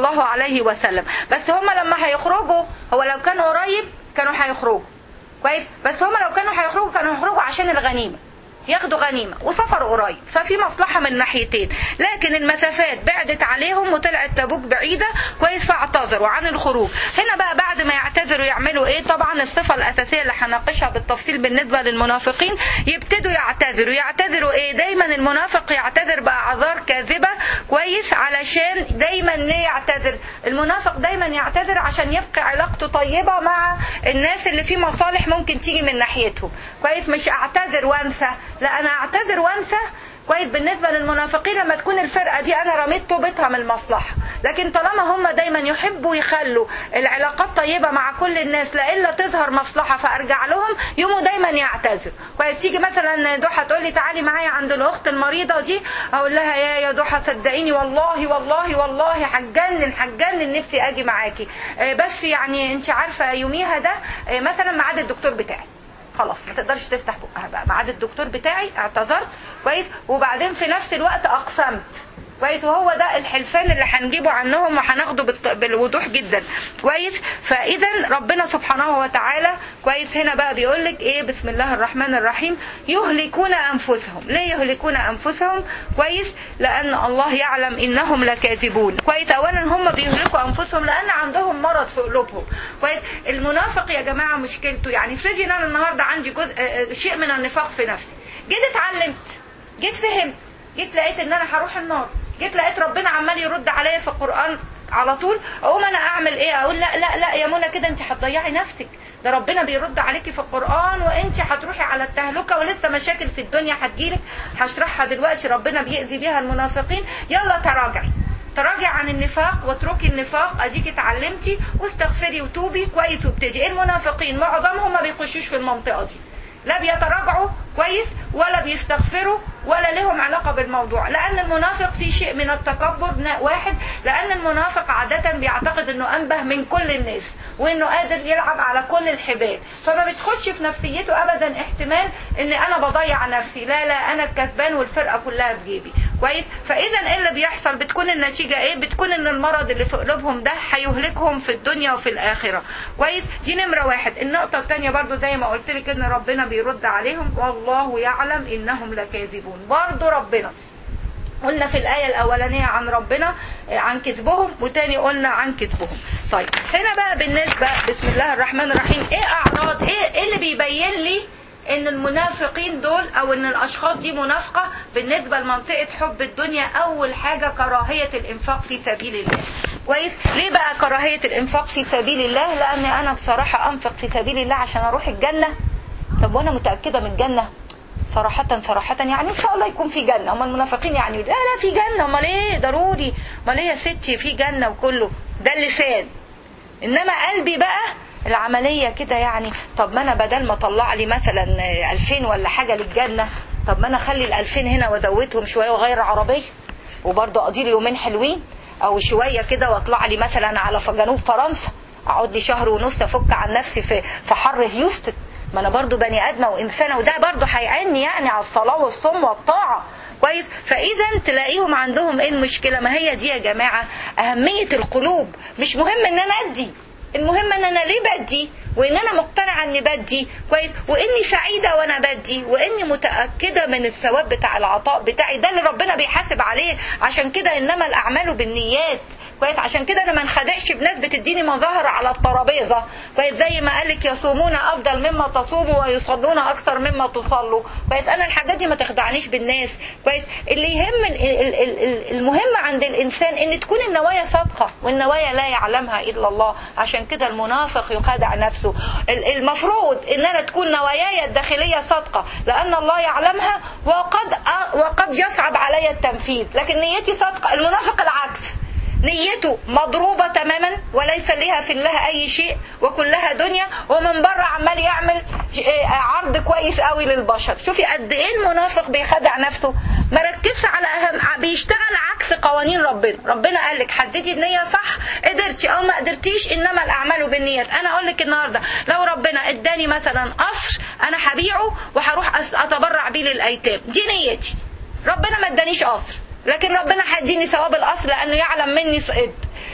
الله عليه وسلم بس هم لما هيخرجوا هو لو كانوا قريب كانوا هيخرجوا كويس بس هم لو كانوا هيخرجوا كانوا هيخرجوا عشان الغنيمه ياخدوا غنيمة وسفر قريب ففي مصلحة من الناحيتين لكن المسافات بعدت عليهم وطلعت تبوك بعيدة كويس فاعتذروا عن الخروج هنا بقى بعد ما يعتذروا يعملوا ايه طبعا الصفة الأساسية اللي هناقشها بالتفصيل بالنسبة للمنافقين يبتدوا يعتذروا يعتذروا ايه دايما المنافق يعتذر بأعذار كاذبة كويس علشان دايما ليه يعتذر المنافق دايما يعتذر عشان يبقى علاقته طيبة مع الناس اللي في مصالح ممكن تيجي من ناحيتهم كويس مش اعتذر وانسى لا انا اعتذر وانسى كويس بالنسبة للمنافقين لما تكون الفرقة دي أنا رميت توبتها من المصلحة لكن طالما هم دايما يحبوا يخلوا العلاقات طيبة مع كل الناس لإلا تظهر مصلحة فأرجع لهم يوموا دايما يعتذروا كويس تيجي مثلا ضحى تقول لي تعالي معايا عند الأخت المريضة دي أقول لها يا يا ضحى صدقيني والله والله والله هتجنن هتجنن نفسي أجي معاكي بس يعني أنت عارفة يوميها ده مثلا ميعاد الدكتور بتاعي خلاص ما تقدرش تفتح بقها بقى ميعاد الدكتور بتاعي اعتذرت كويس وبعدين في نفس الوقت اقسمت كويس وهو ده الحلفان اللي هنجيبه عنهم وهناخده بالوضوح جدا كويس فاذا ربنا سبحانه وتعالى كويس هنا بقى بيقول لك ايه بسم الله الرحمن الرحيم يهلكون انفسهم ليه يهلكون انفسهم كويس لان الله يعلم انهم لكاذبون كويس اولا هم بيهلكوا انفسهم لان عندهم مرض في قلوبهم كويس المنافق يا جماعه مشكلته يعني افرضي ان انا النهارده عندي جزء شيء من النفاق في نفسي جيت اتعلمت جيت فهمت جيت لقيت ان انا هروح النار جيت لقيت ربنا عمال يرد عليا في القرآن على طول اقوم انا اعمل ايه اقول لا لا لا يا منى كده انت هتضيعي نفسك ده ربنا بيرد عليكي في القرآن وانت هتروحي على التهلكة ولسه مشاكل في الدنيا هتجيلك هشرحها دلوقتي ربنا بيأذي بيها المنافقين يلا تراجعي تراجعي عن النفاق واتركي النفاق اديكي اتعلمتي واستغفري وتوبي كويس وابتدي المنافقين معظمهم ما بيخشوش في المنطقة دي لا بيتراجعوا كويس ولا بيستغفروا ولا لهم علاقة بالموضوع لأن المنافق في شيء من التكبر واحد لأن المنافق عادة بيعتقد أنه أنبه من كل الناس وأنه قادر يلعب على كل الحبال فما بتخش في نفسيته أبدا احتمال أن أنا بضيع نفسي لا لا أنا الكسبان والفرقة كلها في جيبي كويس فإذا إيه اللي بيحصل بتكون النتيجة إيه بتكون أن المرض اللي في قلوبهم ده هيهلكهم في الدنيا وفي الآخرة كويس دي نمرة واحد النقطة الثانية برضو زي ما قلت لك أن ربنا بيرد عليهم والله يعلم إنهم لكاذبون برضو ربنا قلنا في الآية الأولانية عن ربنا عن كذبهم وتاني قلنا عن كذبهم طيب هنا بقى بالنسبة بسم الله الرحمن الرحيم ايه أعراض ايه, إيه اللي بيبين لي ان المنافقين دول او ان الاشخاص دي منافقة بالنسبة لمنطقة حب الدنيا اول حاجة كراهية الانفاق في سبيل الله كويس ليه بقى كراهية الانفاق في سبيل الله لان انا بصراحة انفق في سبيل الله عشان اروح الجنة طب وانا متأكدة من الجنة صراحة صراحة يعني ان شاء الله يكون في جنة هم المنافقين يعني لا لا في جنة امال ايه ضروري امال ايه يا ستي في جنة وكله ده اللسان انما قلبي بقى العملية كده يعني طب ما انا بدل ما اطلع لي مثلا 2000 ولا حاجة للجنة طب ما انا اخلي ال 2000 هنا وازودهم شوية وغير عربية وبرضه اقضي لي يومين حلوين او شوية كده واطلع لي مثلا على جنوب فرنسا اقعد لي شهر ونص افك عن نفسي في في حر هيوستن ما انا برضو بني ادمه وانسانه وده برضو هيعني يعني على الصلاه والصوم والطاعه كويس فاذا تلاقيهم عندهم ايه المشكله ما هي دي يا جماعه اهميه القلوب مش مهم ان انا ادي المهم ان انا ليه بدي وان انا مقتنعه اني بدي كويس واني سعيده وانا بدي واني متاكده من الثواب بتاع العطاء بتاعي ده اللي ربنا بيحاسب عليه عشان كده انما الاعمال بالنيات كويس عشان كده انا ما انخدعش بناس بتديني مظاهر على الترابيزه كويس زي ما قالك يصومون افضل مما تصوموا ويصلون اكثر مما تصلوا كويس انا الحاجات دي ما تخدعنيش بالناس كويس اللي يهم المهم عند الانسان ان تكون النوايا صادقه والنوايا لا يعلمها الا الله عشان كده المنافق يخادع نفسه المفروض ان انا تكون نواياي الداخليه صادقه لان الله يعلمها وقد وقد يصعب علي التنفيذ لكن نيتي صادقه المنافق العكس نيته مضروبة تماما وليس لها في الله أي شيء وكلها دنيا ومن بره عمال يعمل عرض كويس قوي للبشر شوفي قد إيه المنافق بيخدع نفسه ما ركزش على أهم بيشتغل عكس قوانين ربنا ربنا قال لك حددي النية صح قدرتي أو ما قدرتيش إنما الأعمال بالنيات أنا أقول لك النهاردة لو ربنا اداني مثلا قصر أنا هبيعه وهروح أتبرع بيه للأيتام دي نيتي ربنا ما ادانيش قصر لكن ربنا هيديني ثواب الاصل لانه يعلم مني صدق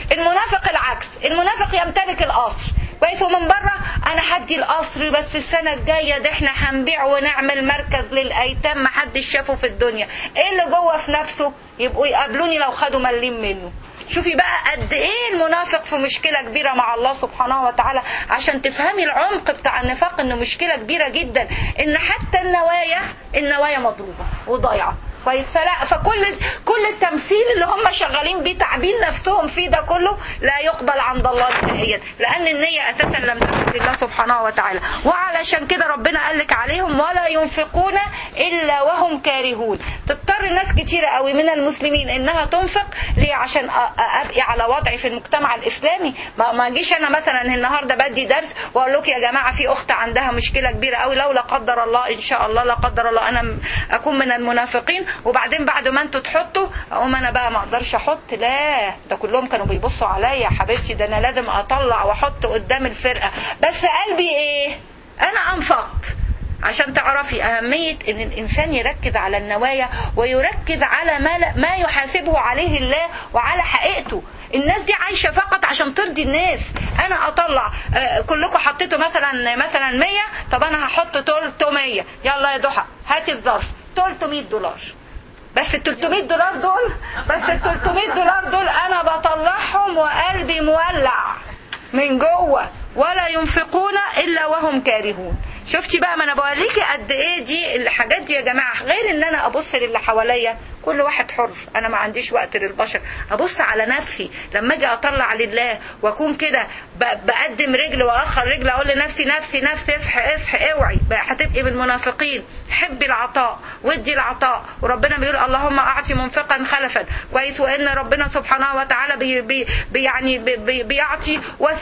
المنافق العكس المنافق يمتلك القصر كويس ومن بره انا هدي القصر بس السنه الجايه ده احنا هنبيع ونعمل مركز للايتام محدش شافه في الدنيا ايه اللي جوه في نفسه يبقوا يقابلوني لو خدوا مليم منه شوفي بقى قد ايه المنافق في مشكله كبيره مع الله سبحانه وتعالى عشان تفهمي العمق بتاع النفاق انه مشكله كبيره جدا ان حتى النوايا النوايا مضروبه وضايعه كويس فلا فكل كل التمثيل اللي هم شغالين بيه تعبين نفسهم فيه ده كله لا يقبل عند الله نهائيا لان النيه اساسا لم تكن لله سبحانه وتعالى وعلشان كده ربنا قال لك عليهم ولا ينفقون الا وهم كارهون تضطر ناس كتيره قوي من المسلمين انها تنفق ليه عشان ابقي على وضعي في المجتمع الاسلامي ما ما اجيش انا مثلا النهارده بدي درس واقول لكم يا جماعه في اخت عندها مشكله كبيره قوي لو لا قدر الله ان شاء الله لا قدر الله انا اكون من المنافقين وبعدين بعد ما انتوا تحطوا اقوم انا بقى ما اقدرش احط لا ده كلهم كانوا بيبصوا عليا يا حبيبتي ده انا لازم اطلع واحط قدام الفرقه بس قلبي ايه انا انفقت عشان تعرفي أهمية إن الإنسان يركز على النوايا ويركز على ما, ما يحاسبه عليه الله وعلى حقيقته الناس دي عايشة فقط عشان ترضي الناس أنا أطلع كلكم حطيتوا مثلا مثلا 100 طب أنا هحط 300 يلا يا ضحى هاتي الظرف 300 دولار بس ال 300 دولار دول بس ال 300 دولار دول انا بطلعهم وقلبي مولع من جوه ولا ينفقون الا وهم كارهون شفتي بقى ما انا بوريكي قد ايه دي الحاجات دي يا جماعه غير ان انا ابص للي حواليا كل واحد حر انا ما عنديش وقت للبشر ابص على نفسي لما اجي اطلع لله واكون كده بقدم رجل واخر رجل اقول لنفسي نفسي نفسي اصحي اصحي اوعي بقى هتبقي بالمنافقين حبي العطاء ودي العطاء وربنا بيقول اللهم اعطي منفقا خلفا كويس وان ربنا سبحانه وتعالى بي بي بي يعني بي بيعطي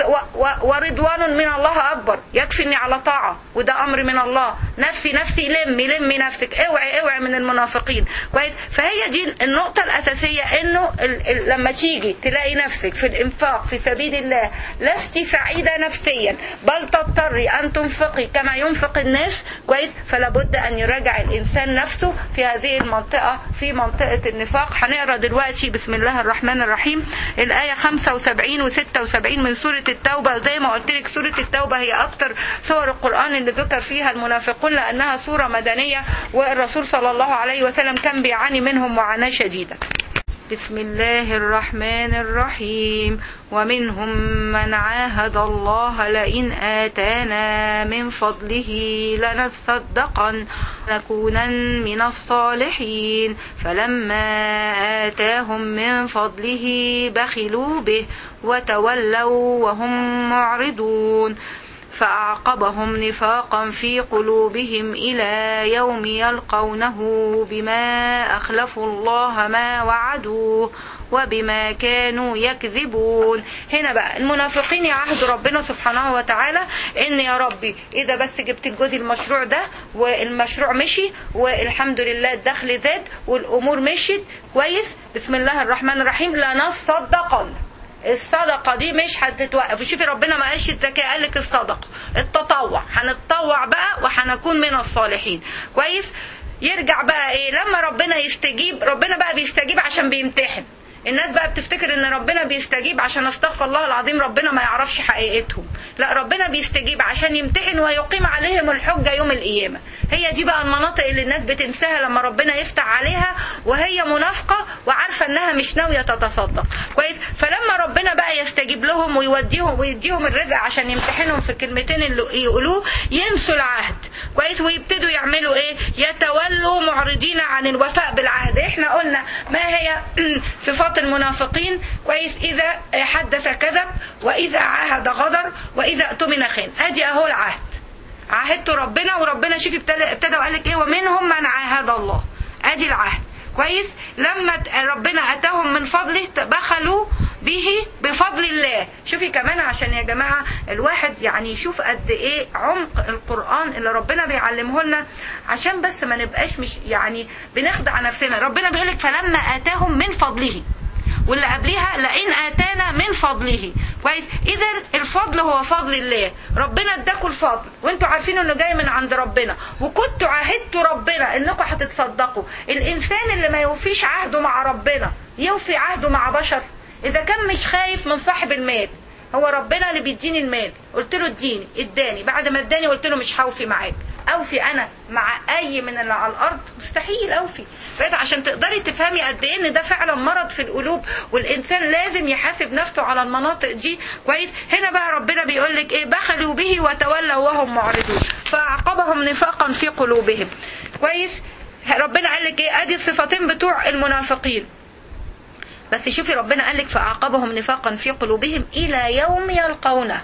ورضوان من الله اكبر يكفي على طاعه وده امر من الله نفسي نفسي لمي لمي نفسك اوعي اوعي من المنافقين كويس فهي دي النقطة الأساسية إنه ال ال لما تيجي تلاقي نفسك في الإنفاق في سبيل الله لست سعيدة نفسيا بل تضطري أن تنفقي كما ينفق الناس كويس فلا بد أن يراجع الإنسان نفسه في هذه المنطقة في منطقة النفاق هنقرا دلوقتي بسم الله الرحمن الرحيم الآية 75 و 76 من سورة التوبة زي ما قلت لك سورة التوبة هي أكتر سور القرآن اللي ذكر فيها المنافقون لأنها سورة مدنية والرسول صلى الله عليه وسلم كان بيعاني منهم معاناة شديدة بسم الله الرحمن الرحيم ومنهم من عاهد الله لئن آتانا من فضله لنصدقن نكونن من الصالحين فلما آتاهم من فضله بخلوا به وتولوا وهم معرضون فأعقبهم نفاقا في قلوبهم إلى يوم يلقونه بما أخلفوا الله ما وعدوه وبما كانوا يكذبون هنا بقى المنافقين يعهدوا ربنا سبحانه وتعالى ان يا ربي اذا بس جبت الجودي المشروع ده والمشروع مشي والحمد لله الدخل زاد والامور مشيت كويس بسم الله الرحمن الرحيم لنصدقن الصدقه دي مش هتتوقف شوفي ربنا ما قالش الزكاه قال لك الصدقه التطوع هنتطوع بقى وهنكون من الصالحين كويس يرجع بقى ايه لما ربنا يستجيب ربنا بقى بيستجيب عشان بيمتحن الناس بقى بتفتكر ان ربنا بيستجيب عشان استغفر الله العظيم ربنا ما يعرفش حقيقتهم لا ربنا بيستجيب عشان يمتحن ويقيم عليهم الحجه يوم القيامه هي دي بقى المناطق اللي الناس بتنساها لما ربنا يفتح عليها وهي منافقه وعارفه انها مش ناويه تتصدق كويس فلما ربنا بقى يستجيب لهم ويوديهم ويديهم الرزق عشان يمتحنهم في الكلمتين اللي يقولوه ينسوا العهد كويس ويبتدوا يعملوا ايه يتولوا معرضين عن الوفاء بالعهد احنا قلنا ما هي صفات المنافقين كويس اذا حدث كذب واذا عاهد غدر واذا اؤتمن خان ادي اهو العهد عاهدت ربنا وربنا شوفي ابتدى وقال لك ايه ومنهم من عاهد الله ادي العهد كويس لما ربنا اتاهم من فضله بخلوا به بفضل الله شوفي كمان عشان يا جماعة الواحد يعني يشوف قد ايه عمق القرآن اللي ربنا بيعلمه لنا عشان بس ما نبقاش مش يعني بنخدع نفسنا ربنا بيقولك فلما اتاهم من فضله واللي قبليها لئن اتانا من فضله كويس اذا الفضل هو فضل الله ربنا اداكوا الفضل وانتوا عارفين انه جاي من عند ربنا وكنتوا عاهدتوا ربنا انكم هتتصدقوا الانسان اللي ما يوفيش عهده مع ربنا يوفي عهده مع بشر اذا كان مش خايف من صاحب المال هو ربنا اللي بيديني المال قلت له اديني اداني بعد ما اداني قلت له مش هوفي معاك اوفي انا مع اي من اللي على الارض مستحيل اوفي فانت عشان تقدري تفهمي قد ايه ان ده فعلا مرض في القلوب والانسان لازم يحاسب نفسه على المناطق دي كويس هنا بقى ربنا بيقول لك ايه بخلوا به وتولوا وهم معرضون فاعقبهم نفاقا في قلوبهم كويس ربنا قال لك ايه ادي الصفتين بتوع المنافقين بس شوفي ربنا قال لك فاعقبهم نفاقا في قلوبهم الى يوم يلقونه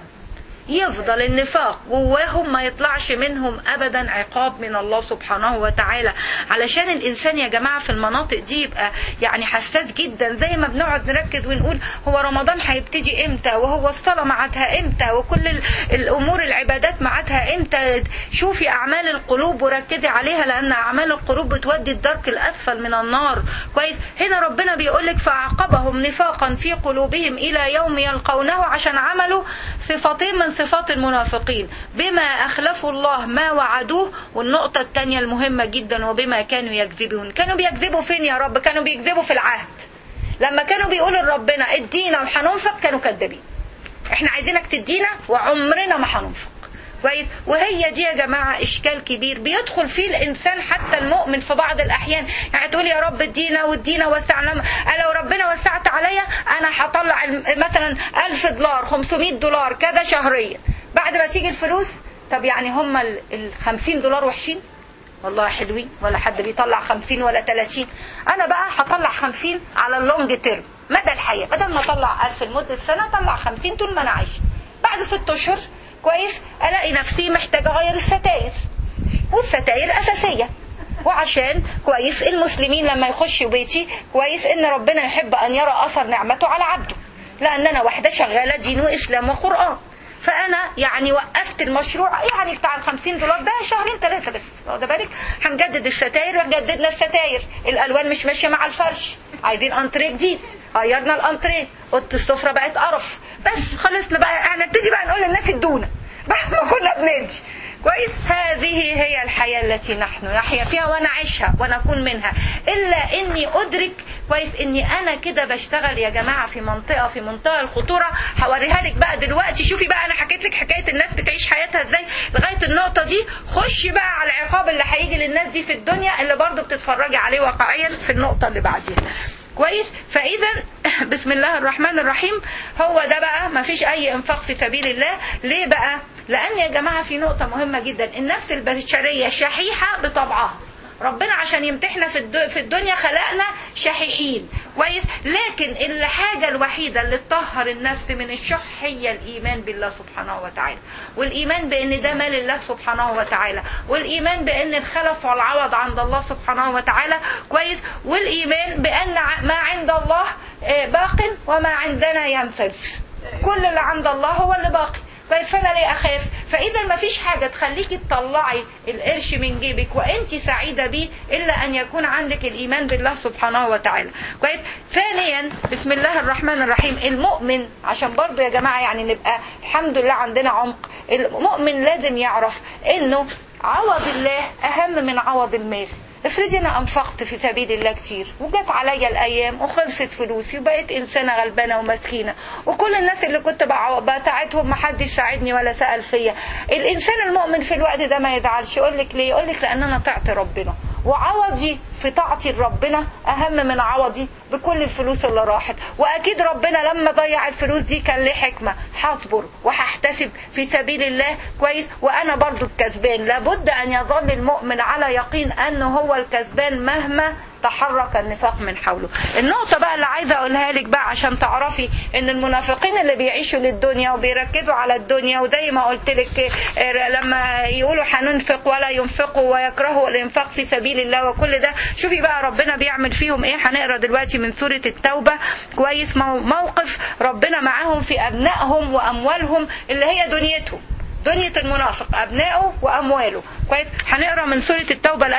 يفضل النفاق جواهم ما يطلعش منهم ابدا عقاب من الله سبحانه وتعالى علشان الانسان يا جماعه في المناطق دي يبقى يعني حساس جدا زي ما بنقعد نركز ونقول هو رمضان هيبتدي امتى وهو الصلاه ميعادها امتى وكل ال- الامور العبادات ميعادها امتى شوفي اعمال القلوب وركزي عليها لان اعمال القلوب بتودي الدرك الاسفل من النار كويس هنا ربنا بيقول لك فاعقبهم نفاقا في قلوبهم الى يوم يلقونه عشان عملوا صفتين من صفات المنافقين بما أخلفوا الله ما وعدوه والنقطة الثانية المهمة جدا وبما كانوا يكذبون كانوا بيكذبوا فين يا رب كانوا بيكذبوا في العهد لما كانوا بيقولوا لربنا ادينا وهننفق كانوا كذابين احنا عايزينك تدينا وعمرنا ما هننفق كويس وهي دي يا جماعة إشكال كبير بيدخل فيه الإنسان حتى المؤمن في بعض الأحيان يعني تقول يا رب ادينا وادينا وسعنا أنا لو ربنا وسعت عليا أنا هطلع الم- مثلا ألف دولار 500 دولار كذا شهريا بعد ما تيجي الفلوس طب يعني هم ال ال 50 دولار وحشين والله حلوين ولا حد بيطلع 50 ولا 30 انا بقى هطلع 50 على اللونج تيرم مدى الحياه بدل ما اطلع 1000 لمده سنه اطلع 50 طول ما انا عايش بعد ست اشهر كويس الاقي نفسي محتاجه اغير الستاير والستاير اساسيه وعشان كويس المسلمين لما يخشوا بيتي كويس ان ربنا يحب ان يرى اثر نعمته على عبده لان انا واحده شغاله دين واسلام وقران فانا يعني وقفت المشروع يعني بتاع ال 50 دولار ده شهرين ثلاثه بس واخده بالك هنجدد الستاير وجددنا الستاير الالوان مش ماشيه مع الفرش عايزين انتريه جديد غيرنا الانتريه اوضه السفره بقت قرف بس خلصنا بقى هنبتدي بقى نقول للناس ادونا بعد ما كنا بندي كويس هذه هي الحياة التي نحن نحيا فيها ونعيشها ونكون منها إلا إني أدرك كويس إني أنا كده بشتغل يا جماعة في منطقة في منتهى الخطورة هوريها لك بقى دلوقتي شوفي بقى أنا حكيت لك حكاية الناس بتعيش حياتها إزاي لغاية النقطة دي خشي بقى على العقاب اللي هيجي للناس دي في الدنيا اللي برضو بتتفرجي عليه واقعيا في النقطة اللي بعديها كويس فاذا بسم الله الرحمن الرحيم هو ده بقى ما فيش اي انفاق في سبيل الله ليه بقى لان يا جماعه في نقطه مهمه جدا النفس البشريه شحيحه بطبعها ربنا عشان يمتحنا في الد- في الدنيا خلقنا شحيحين كويس لكن الحاجه الوحيده اللي تطهر النفس من الشح هي الايمان بالله سبحانه وتعالى والايمان بان ده مال الله سبحانه وتعالى والايمان بان الخلف والعوض عند الله سبحانه وتعالى كويس والايمان بان ع- ما عند الله آه، باق وما عندنا ينفذ كل اللي عند الله هو اللي باقي كويس فانا ليه اخاف فاذا ما فيش حاجه تخليكي تطلعي القرش من جيبك وانت سعيده بيه الا ان يكون عندك الايمان بالله سبحانه وتعالى كويس ثانيا بسم الله الرحمن الرحيم المؤمن عشان برضو يا جماعه يعني نبقى الحمد لله عندنا عمق المؤمن لازم يعرف انه عوض الله اهم من عوض المال افرضي انا انفقت في سبيل الله كتير وجت عليا الايام وخلصت فلوسي وبقيت انسانه غلبانه ومسكينه وكل الناس اللي كنت بعو- بساعدهم ما حد ساعدني ولا سال فيا الانسان المؤمن في الوقت ده ما يزعلش يقول لك ليه يقول لك لان انا طعت ربنا وعوضي في طاعتي لربنا اهم من عوضي بكل الفلوس اللي راحت واكيد ربنا لما ضيع الفلوس دي كان ليه حكمه هصبر وهحتسب في سبيل الله كويس وانا برضو الكسبان لابد ان يظل المؤمن على يقين انه هو الكسبان مهما تحرك النفاق من حوله النقطة بقى اللي عايزة أقولها لك بقى عشان تعرفي إن المنافقين اللي بيعيشوا للدنيا وبيركزوا على الدنيا وزي ما قلت لك آه، لما يقولوا هننفق ولا ينفقوا ويكرهوا الإنفاق في سبيل الله وكل ده شوفي بقى ربنا بيعمل فيهم إيه هنقرا دلوقتي من سورة التوبة كويس مو- موقف ربنا معاهم في أبنائهم وأموالهم اللي هي دنيتهم دنيا المنافق أبنائه وأمواله كويس هنقرا من سورة التوبة الآية رقم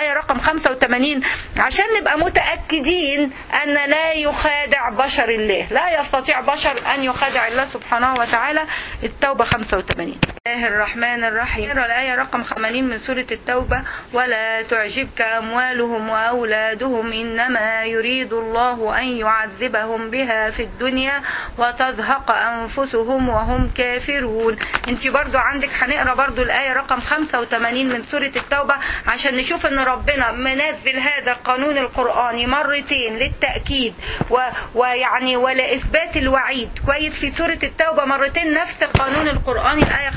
85 عشان نبقى متأكدين أن لا يخادع بشر الله لا يستطيع بشر أن يخادع الله سبحانه وتعالى التوبة 85 الله الرحمن الرحيم الآية رقم 80 من سورة التوبة ولا تعجبك أموالهم وأولادهم إنما يريد الله أن يعذبهم بها في الدنيا وتزهق أنفسهم وهم كافرون انت برضو عندك هنقرا برضو الآية رقم 85 من سورة التوبة عشان نشوف ان ربنا منزل هذا القانون القرآني مرتين للتأكيد و... ويعني ولإثبات الوعيد كويس في سورة التوبة مرتين نفس القانون القرآني الآية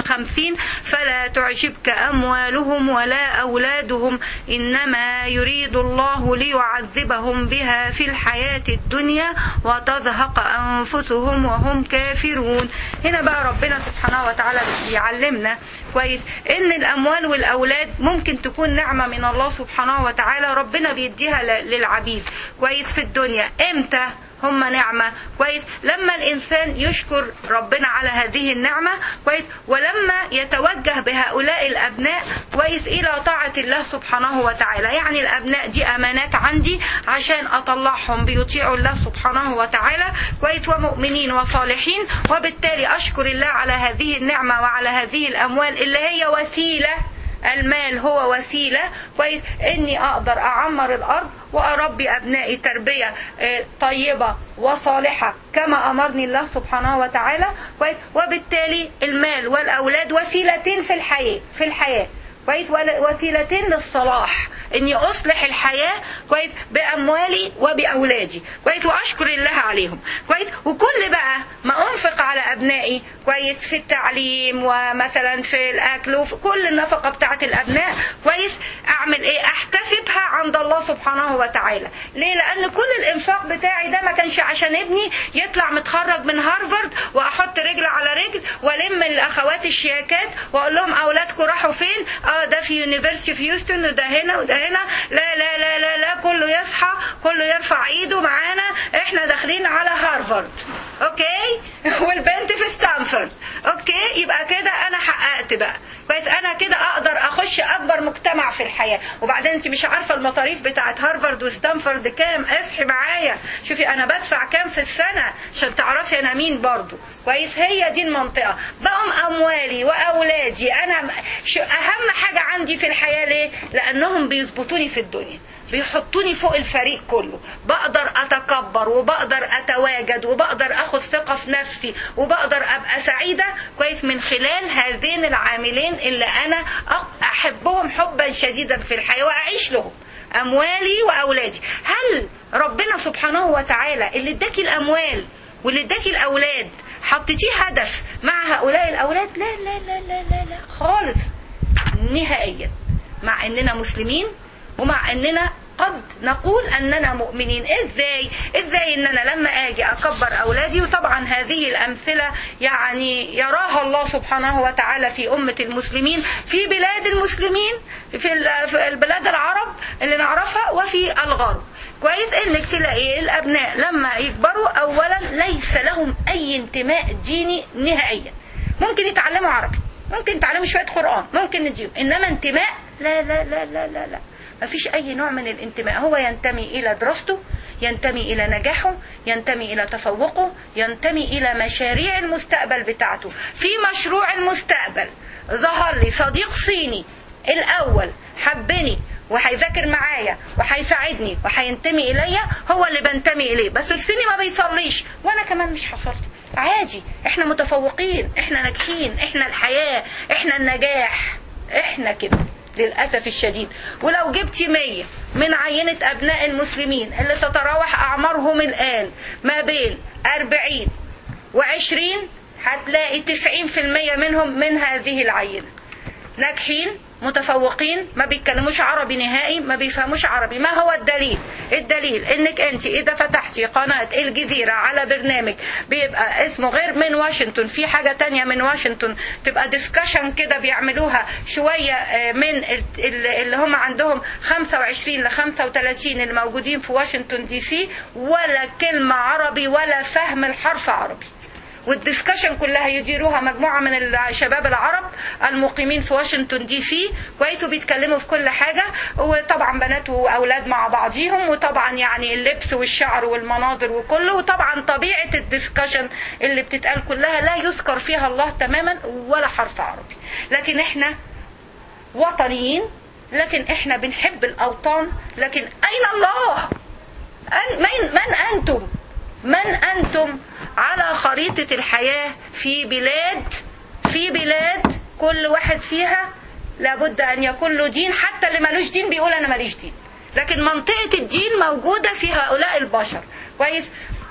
55 فلا تعجبك أموالهم ولا أولادهم إنما يريد الله ليعذبهم بها في الحياة الدنيا وتزهق أنفسهم وهم كافرون هنا بقى ربنا سبحانه وتعالى يعلمنا كويس ان الاموال والاولاد ممكن تكون نعمه من الله سبحانه وتعالى ربنا بيديها للعبيد كويس في الدنيا امتى هم نعمة كويس لما الإنسان يشكر ربنا على هذه النعمة كويس ولما يتوجه بهؤلاء الأبناء كويس إلى طاعة الله سبحانه وتعالى يعني الأبناء دي أمانات عندي عشان أطلعهم بيطيعوا الله سبحانه وتعالى كويس ومؤمنين وصالحين وبالتالي أشكر الله على هذه النعمة وعلى هذه الأموال اللي هي وسيلة المال هو وسيلة كويس اني اقدر اعمر الارض واربي ابنائي تربية طيبة وصالحة كما امرني الله سبحانه وتعالى كويس وبالتالي المال والاولاد وسيلتين في الحياة في الحياة كويس وسيلتين للصلاح اني اصلح الحياه كويس باموالي وباولادي كويس واشكر الله عليهم كويس وكل بقى ما انفق على ابنائي كويس في التعليم ومثلا في الاكل وفي كل النفقه بتاعه الابناء كويس اعمل ايه احتسبها عند الله سبحانه وتعالى ليه لان كل الانفاق بتاعي ده ما كانش عشان ابني يطلع متخرج من هارفارد واحط رجل على رجل والم الاخوات الشياكات واقول لهم اولادكم راحوا فين اه ده في يونيفرسيتي في هيوستن وده هنا وده هنا لا لا لا لا لا كله يصحى كله يرفع ايده معانا احنا داخلين على هارفارد اوكي والبنت في ستانفورد اوكي يبقى كده انا حققت بقى كويس انا كده اقدر اخش اكبر مجتمع في الحياه وبعدين انت مش عارفه المصاريف بتاعت هارفارد وستانفورد كام اصحي معايا شوفي انا بدفع كام في السنه عشان تعرفي انا مين برضو كويس هي دي المنطقه بقوم اموالي واولادي انا اهم حاجه عندي في الحياه ليه لانهم بيظبطوني في الدنيا بيحطوني فوق الفريق كله بقدر اتكبر وبقدر اتواجد وبقدر اخد ثقه في نفسي وبقدر ابقى سعيده كويس من خلال هذين العاملين اللي انا احبهم حبا شديدا في الحياه واعيش لهم اموالي واولادي هل ربنا سبحانه وتعالى اللي اداكي الاموال واللي اداكي الاولاد حطيتيه هدف مع هؤلاء الاولاد لا لا لا لا لا, لا خالص نهائيا مع اننا مسلمين ومع اننا قد نقول اننا مؤمنين ازاي ازاي ان انا لما اجي اكبر اولادي وطبعا هذه الامثله يعني يراها الله سبحانه وتعالى في امه المسلمين في بلاد المسلمين في البلاد العرب اللي نعرفها وفي الغرب كويس انك تلاقي الابناء لما يكبروا اولا ليس لهم اي انتماء ديني نهائيا ممكن يتعلموا عربي ممكن يتعلموا شويه قران ممكن نديهم انما انتماء لا لا لا لا لا, لا. ما فيش أي نوع من الانتماء هو ينتمي إلى دراسته ينتمي إلى نجاحه ينتمي إلى تفوقه ينتمي إلى مشاريع المستقبل بتاعته في مشروع المستقبل ظهر لي صديق صيني الأول حبني وهيذاكر معايا وهيساعدني وهينتمي إليا هو اللي بنتمي إليه بس الصيني ما بيصليش وأنا كمان مش هصلي عادي احنا متفوقين احنا ناجحين احنا الحياة احنا النجاح احنا كده للأسف الشديد ولو جبت مية من عينة أبناء المسلمين اللي تتراوح أعمارهم الآن ما بين أربعين وعشرين هتلاقي تسعين في المية منهم من هذه العينة ناجحين متفوقين ما بيتكلموش عربي نهائي ما بيفهموش عربي ما هو الدليل الدليل انك انت اذا فتحتي قناة الجزيرة على برنامج بيبقى اسمه غير من واشنطن في حاجة تانية من واشنطن تبقى ديسكشن كده بيعملوها شوية من اللي هم عندهم 25 ل 35 الموجودين في واشنطن دي سي ولا كلمة عربي ولا فهم الحرف عربي والدسكشن كلها يديروها مجموعه من الشباب العرب المقيمين في واشنطن دي سي كويس وبيتكلموا في كل حاجه وطبعا بنات واولاد مع بعضيهم وطبعا يعني اللبس والشعر والمناظر وكله وطبعا طبيعه الدسكشن اللي بتتقال كلها لا يذكر فيها الله تماما ولا حرف عربي لكن احنا وطنيين لكن احنا بنحب الاوطان لكن اين الله أن من, من انتم من انتم على خريطه الحياه في بلاد في بلاد كل واحد فيها لابد ان يكون له دين حتى اللي ملوش دين بيقول انا ماليش دين لكن منطقه الدين موجوده في هؤلاء البشر كويس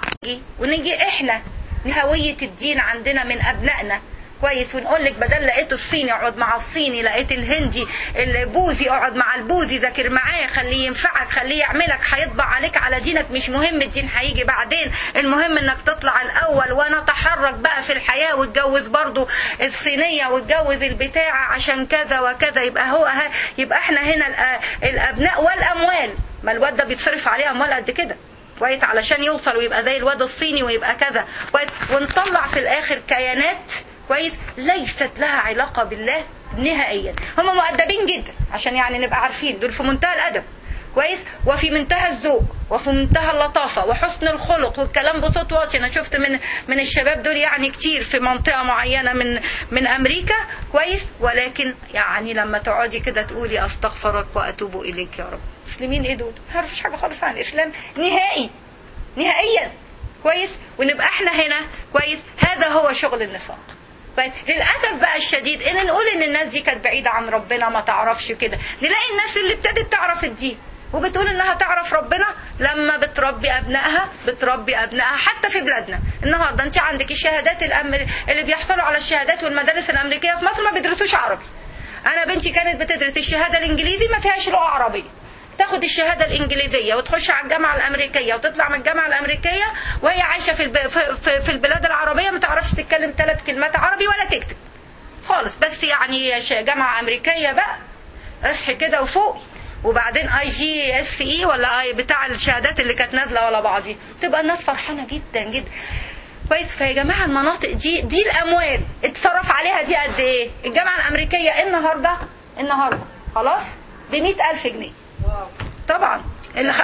ونيجي احنا هويه الدين عندنا من ابنائنا كويس ونقول لك بدل لقيت الصيني اقعد مع الصيني لقيت الهندي البوذي اقعد مع البوذي ذاكر معاه خليه ينفعك خليه يعملك هيطبع عليك على دينك مش مهم الدين هيجي بعدين المهم انك تطلع الاول ونتحرك بقى في الحياه واتجوز برضو الصينيه واتجوز البتاع عشان كذا وكذا يبقى هو ها يبقى احنا هنا الابناء والاموال ما الواد ده بيتصرف عليه اموال قد كده كويس علشان يوصل ويبقى زي الواد الصيني ويبقى كذا كويس ونطلع في الاخر كيانات كويس ليست لها علاقه بالله نهائيا هم مؤدبين جدا عشان يعني نبقى عارفين دول في منتهى الادب كويس وفي منتهى الذوق وفي منتهى اللطافه وحسن الخلق والكلام بصوت واطي انا شفت من من الشباب دول يعني كتير في منطقه معينه من من امريكا كويس ولكن يعني لما تقعدي كده تقولي استغفرك واتوب اليك يا رب مسلمين ايه دول؟ ما عرفش حاجه خالص عن الاسلام نهائي نهائيا كويس ونبقى احنا هنا كويس هذا هو شغل النفاق كويس للاسف بقى الشديد ان نقول ان الناس دي كانت بعيده عن ربنا ما تعرفش كده نلاقي الناس اللي ابتدت تعرف الدين وبتقول انها تعرف ربنا لما بتربي ابنائها بتربي ابنائها حتى في بلادنا النهارده انت عندك الشهادات الأمر... اللي بيحصلوا على الشهادات والمدارس الامريكيه في مصر ما بيدرسوش عربي انا بنتي كانت بتدرس الشهاده الانجليزي ما فيهاش لغه عربيه تاخد الشهادة الإنجليزية وتخش على الجامعة الأمريكية وتطلع من الجامعة الأمريكية وهي عايشة في, الب... في... في البلاد العربية ما تعرفش تتكلم ثلاث كلمات عربي ولا تكتب خالص بس يعني جامعة أمريكية بقى اصحي كده وفوقي وبعدين اي جي اس اي ولا اي بتاع الشهادات اللي كانت نازله ولا بعضي تبقى الناس فرحانه جدا جدا كويس فيا جماعه المناطق دي دي الاموال اتصرف عليها دي قد ايه الجامعه الامريكيه النهارده النهارده خلاص ب ألف جنيه طبعا الخ...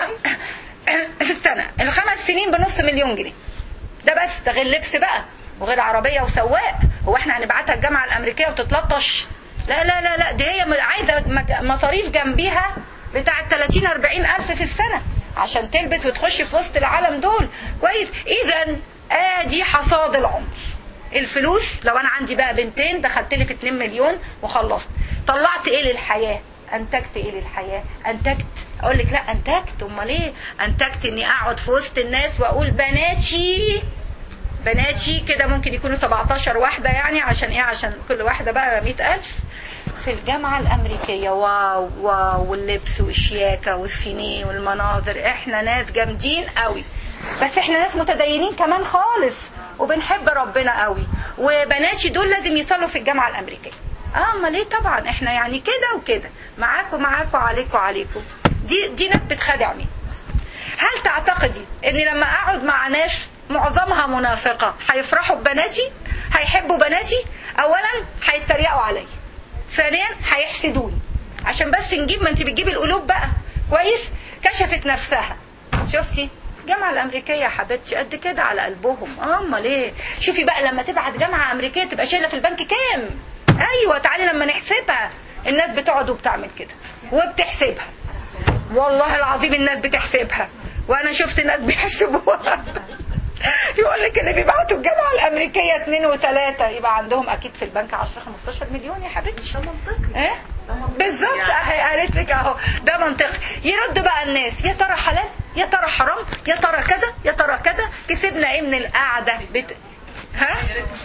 في السنة الخمس سنين بنص مليون جنيه ده بس ده غير لبس بقى وغير عربية وسواق هو احنا هنبعتها الجامعة الأمريكية وتتلطش لا لا لا لا دي هي عايزة مصاريف جنبيها بتاع 30 40 ألف في السنة عشان تلبس وتخش في وسط العالم دول كويس إذا آدي حصاد العنف الفلوس لو أنا عندي بقى بنتين دخلت لي في 2 مليون وخلصت طلعت إيه للحياة انتجت ايه للحياه انتجت اقول لك لا انتجت امال ايه انتجت اني اقعد في وسط الناس واقول بناتي بناتي كده ممكن يكونوا 17 واحده يعني عشان ايه عشان كل واحده بقى 100000 في الجامعة الأمريكية واو واو واللبس والشياكة والسينيه والمناظر احنا ناس جامدين قوي بس احنا ناس متدينين كمان خالص وبنحب ربنا قوي وبناتي دول لازم يصلوا في الجامعة الأمريكية اه امال ليه طبعا احنا يعني كده وكده معاكم معاكم عليكم عليكم دي دي ناس بتخدع مين هل تعتقدي ان لما اقعد مع ناس معظمها منافقه هيفرحوا ببناتي هيحبوا بناتي اولا هيتريقوا عليا ثانيا هيحسدوني عشان بس نجيب ما انت بتجيبي القلوب بقى كويس كشفت نفسها شفتي الجامعة الأمريكية يا حبيبتي قد كده على قلبهم أمال إيه شوفي بقى لما تبعت جامعة أمريكية تبقى شايلة في البنك كام ايوه تعالي لما نحسبها الناس بتقعد وبتعمل كده وبتحسبها والله العظيم الناس بتحسبها وانا شفت ناس بيحسبوها يقول لك اللي بيبعتوا الجامعه الامريكيه اثنين وثلاثه يبقى عندهم اكيد في البنك 10 15 مليون يا حبيبتي ده منطقي ايه بالظبط اهي قالت لك اهو ده منطقي يرد بقى الناس يا ترى حلال يا ترى حرام يا ترى كذا يا ترى كذا كسبنا ايه من القعده بت... ها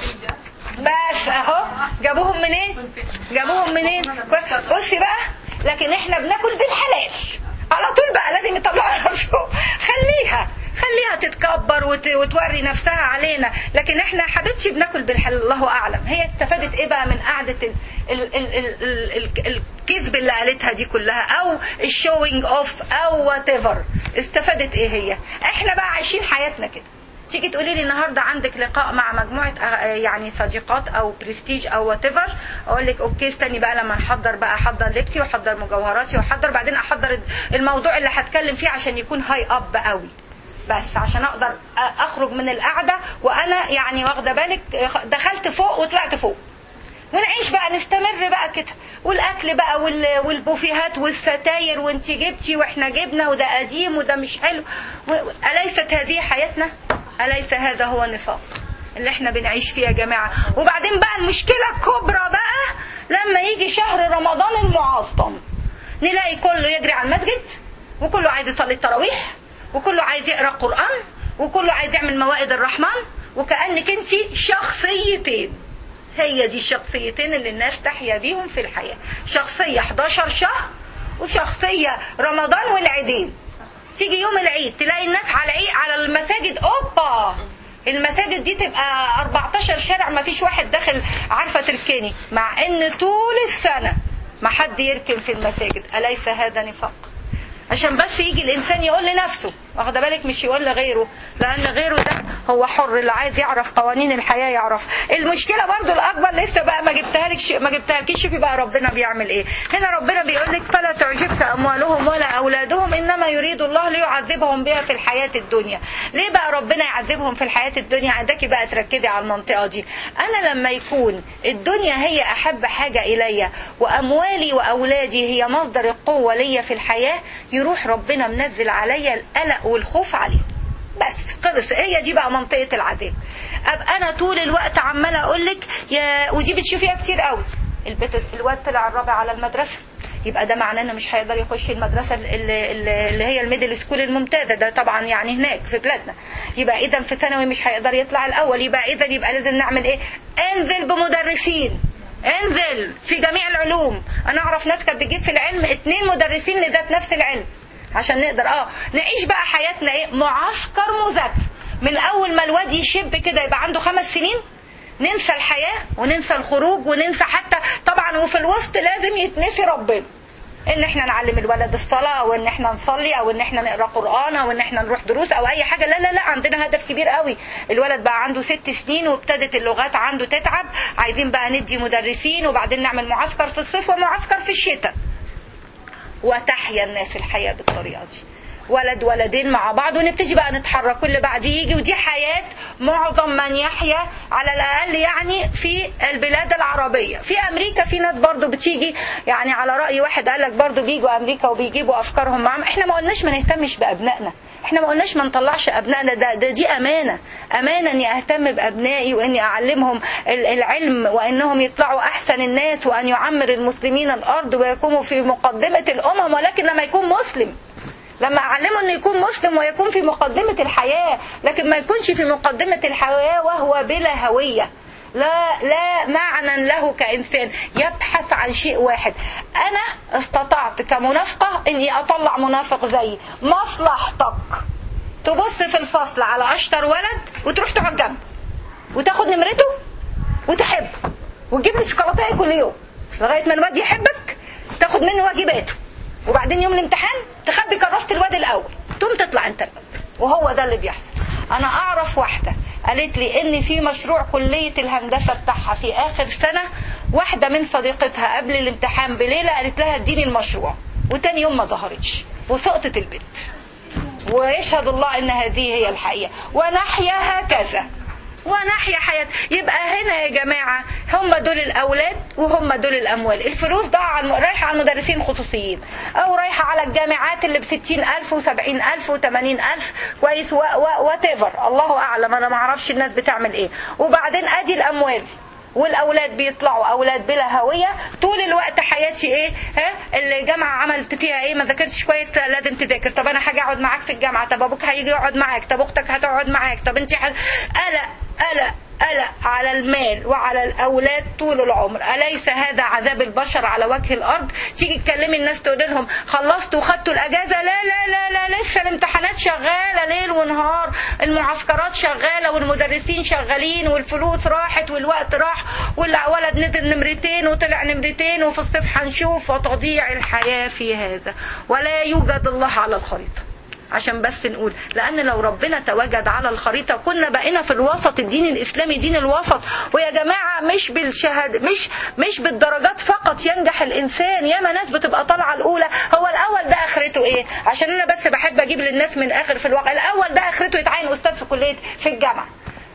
بس اهو جابوهم منين جابوهم منين بصي بقى لكن احنا بناكل بالحلال على طول بقى لازم يطلعوا نفسه خليها خليها تتكبر وت... وتوري نفسها علينا لكن احنا حبيبتي بناكل بالحلال الله اعلم هي استفادت ايه بقى من قعده ال... ال... ال... ال... ال... الكذب اللي قالتها دي كلها او الشوينج اوف او وات ايفر استفادت ايه هي احنا بقى عايشين حياتنا كده تيجي تقولي لي النهارده عندك لقاء مع مجموعه أغ- يعني صديقات او برستيج او وات ايفر اقول لك اوكي استني بقى لما نحضر بقى احضر لبسي واحضر مجوهراتي واحضر بعدين احضر الموضوع اللي هتكلم فيه عشان يكون هاي اب قوي بس عشان اقدر أ- اخرج من القعده وانا يعني واخده بالك دخلت فوق وطلعت فوق ونعيش بقى نستمر بقى كده والاكل بقى وال- والبوفيهات والستاير وانت جبتي واحنا جبنا وده قديم وده مش حلو و- اليست هذه حياتنا اليس هذا هو النفاق اللي احنا بنعيش فيه يا جماعه وبعدين بقى المشكله الكبرى بقى لما يجي شهر رمضان المعظم نلاقي كله يجري على المسجد وكله عايز يصلي التراويح وكله عايز يقرا قران وكله عايز يعمل موائد الرحمن وكانك انت شخصيتين هي دي الشخصيتين اللي الناس تحيا بيهم في الحياة شخصية 11 شهر وشخصية رمضان والعيدين تيجي يوم العيد تلاقي الناس على عيد على المساجد اوبا المساجد دي تبقى 14 شارع ما فيش واحد داخل عارفة تركني مع ان طول السنة ما حد يركن في المساجد أليس هذا نفاق عشان بس يجي الانسان يقول لنفسه واخده بالك مش يقول لغيره لان غيره ده هو حر اللي عايز يعرف قوانين الحياه يعرف المشكله برضو الاكبر لسه بقى ما جبتها لك ما جبتها لكيش شوفي بقى ربنا بيعمل ايه هنا ربنا بيقول لك فلا تعجبك اموالهم ولا اولادهم انما يريد الله ليعذبهم بها في الحياه الدنيا ليه بقى ربنا يعذبهم في الحياه الدنيا عندك بقى تركزي على المنطقه دي انا لما يكون الدنيا هي احب حاجه الي واموالي واولادي هي مصدر القوه ليا في الحياه يروح ربنا منزل عليا القلق والخوف عليه بس خلص هي دي بقى منطقه العذاب ابقى انا طول الوقت عماله اقول لك يا ودي بتشوفيها كتير قوي البيت الواد طلع الرابع على المدرسه يبقى ده معناه انه مش هيقدر يخش المدرسه اللي, اللي هي الميدل سكول الممتازه ده طبعا يعني هناك في بلادنا يبقى اذا في ثانوي مش هيقدر يطلع الاول يبقى اذا يبقى لازم نعمل ايه انزل بمدرسين انزل في جميع العلوم انا اعرف ناس كانت بتجيب في العلم اتنين مدرسين لذات نفس العلم عشان نقدر اه نعيش بقى حياتنا ايه معسكر مذاكره من اول ما الواد يشب كده يبقى عنده خمس سنين ننسى الحياه وننسى الخروج وننسى حتى طبعا وفي الوسط لازم يتنسي ربنا ان احنا نعلم الولد الصلاه او ان احنا نصلي او ان احنا نقرا قران او ان احنا نروح دروس او اي حاجه لا لا لا عندنا هدف كبير قوي الولد بقى عنده ست سنين وابتدت اللغات عنده تتعب عايزين بقى ندي مدرسين وبعدين نعمل معسكر في الصيف ومعسكر في الشتاء وتحيا الناس الحياه بالطريقه دي ولد ولدين مع بعض ونبتدي بقى نتحرك كل بعد يجي ودي حياة معظم من يحيا على الأقل يعني في البلاد العربية في أمريكا في ناس برضو بتيجي يعني على رأي واحد قال لك برضو بيجوا أمريكا وبيجيبوا أفكارهم معاهم احنا ما قلناش ما نهتمش بأبنائنا احنا ما قلناش ما نطلعش ابنائنا ده, ده دي امانه امانه اني اهتم بابنائي واني اعلمهم العلم وانهم يطلعوا احسن الناس وان يعمر المسلمين الارض ويكونوا في مقدمه الامم ولكن لما يكون مسلم لما اعلمه انه يكون مسلم ويكون في مقدمة الحياة لكن ما يكونش في مقدمة الحياة وهو بلا هوية لا لا معنى له كإنسان يبحث عن شيء واحد أنا استطعت كمنافقة إني أطلع منافق زيي مصلحتك تبص في الفصل على أشطر ولد وتروح تقعد جنبه وتاخد نمرته وتحبه وتجيب له شوكولاتة كل يوم لغاية ما الواد يحبك تاخد منه واجباته وبعدين يوم الامتحان تخبي كراسة الواد الأول تقوم تطلع أنت الأول وهو ده اللي بيحصل أنا أعرف واحدة قالت لي إن في مشروع كلية الهندسة بتاعها في آخر سنة واحدة من صديقتها قبل الامتحان بليلة قالت لها اديني المشروع وتاني يوم ما ظهرتش وسقطت البنت ويشهد الله ان هذه هي الحقيقة ونحيا هكذا ونحيا حياة يبقى هنا يا جماعة هم دول الأولاد وهم دول الأموال الفلوس ضاع رايحة على المدرسين الخصوصيين أو رايحة على الجامعات اللي بستين ألف وسبعين ألف وثمانين ألف كويس واتيفر الله أعلم أنا معرفش الناس بتعمل إيه وبعدين أدي الأموال والاولاد بيطلعوا اولاد بلا هويه طول الوقت حياتي ايه ها الجامعه عملت فيها ايه ما ذاكرتش كويس لازم تذاكر طب انا هاجي اقعد معاك في الجامعه طب ابوك هيجي يقعد معاك طب اختك هتقعد معاك طب انت حل... قلق قلق قلق على المال وعلى الاولاد طول العمر اليس هذا عذاب البشر على وجه الارض تيجي تكلمي الناس تقول لهم خلصتوا وخدتوا الاجازه لا لا لا لا لسه الامتحانات شغاله ليل ونهار المعسكرات شغاله والمدرسين شغالين والفلوس راحت والوقت راح والولد نزل نمرتين وطلع نمرتين وفي الصيف هنشوف وتضيع الحياه في هذا ولا يوجد الله على الخريطه عشان بس نقول لان لو ربنا تواجد على الخريطه كنا بقينا في الوسط الدين الاسلامي دين الوسط ويا جماعه مش بالشهاده مش مش بالدرجات فقط ينجح الانسان ياما ناس بتبقى طالعه الاولى هو الاول ده اخرته ايه عشان انا بس بحب اجيب للناس من اخر في الواقع الاول ده اخرته يتعين استاذ في كليه في الجامعه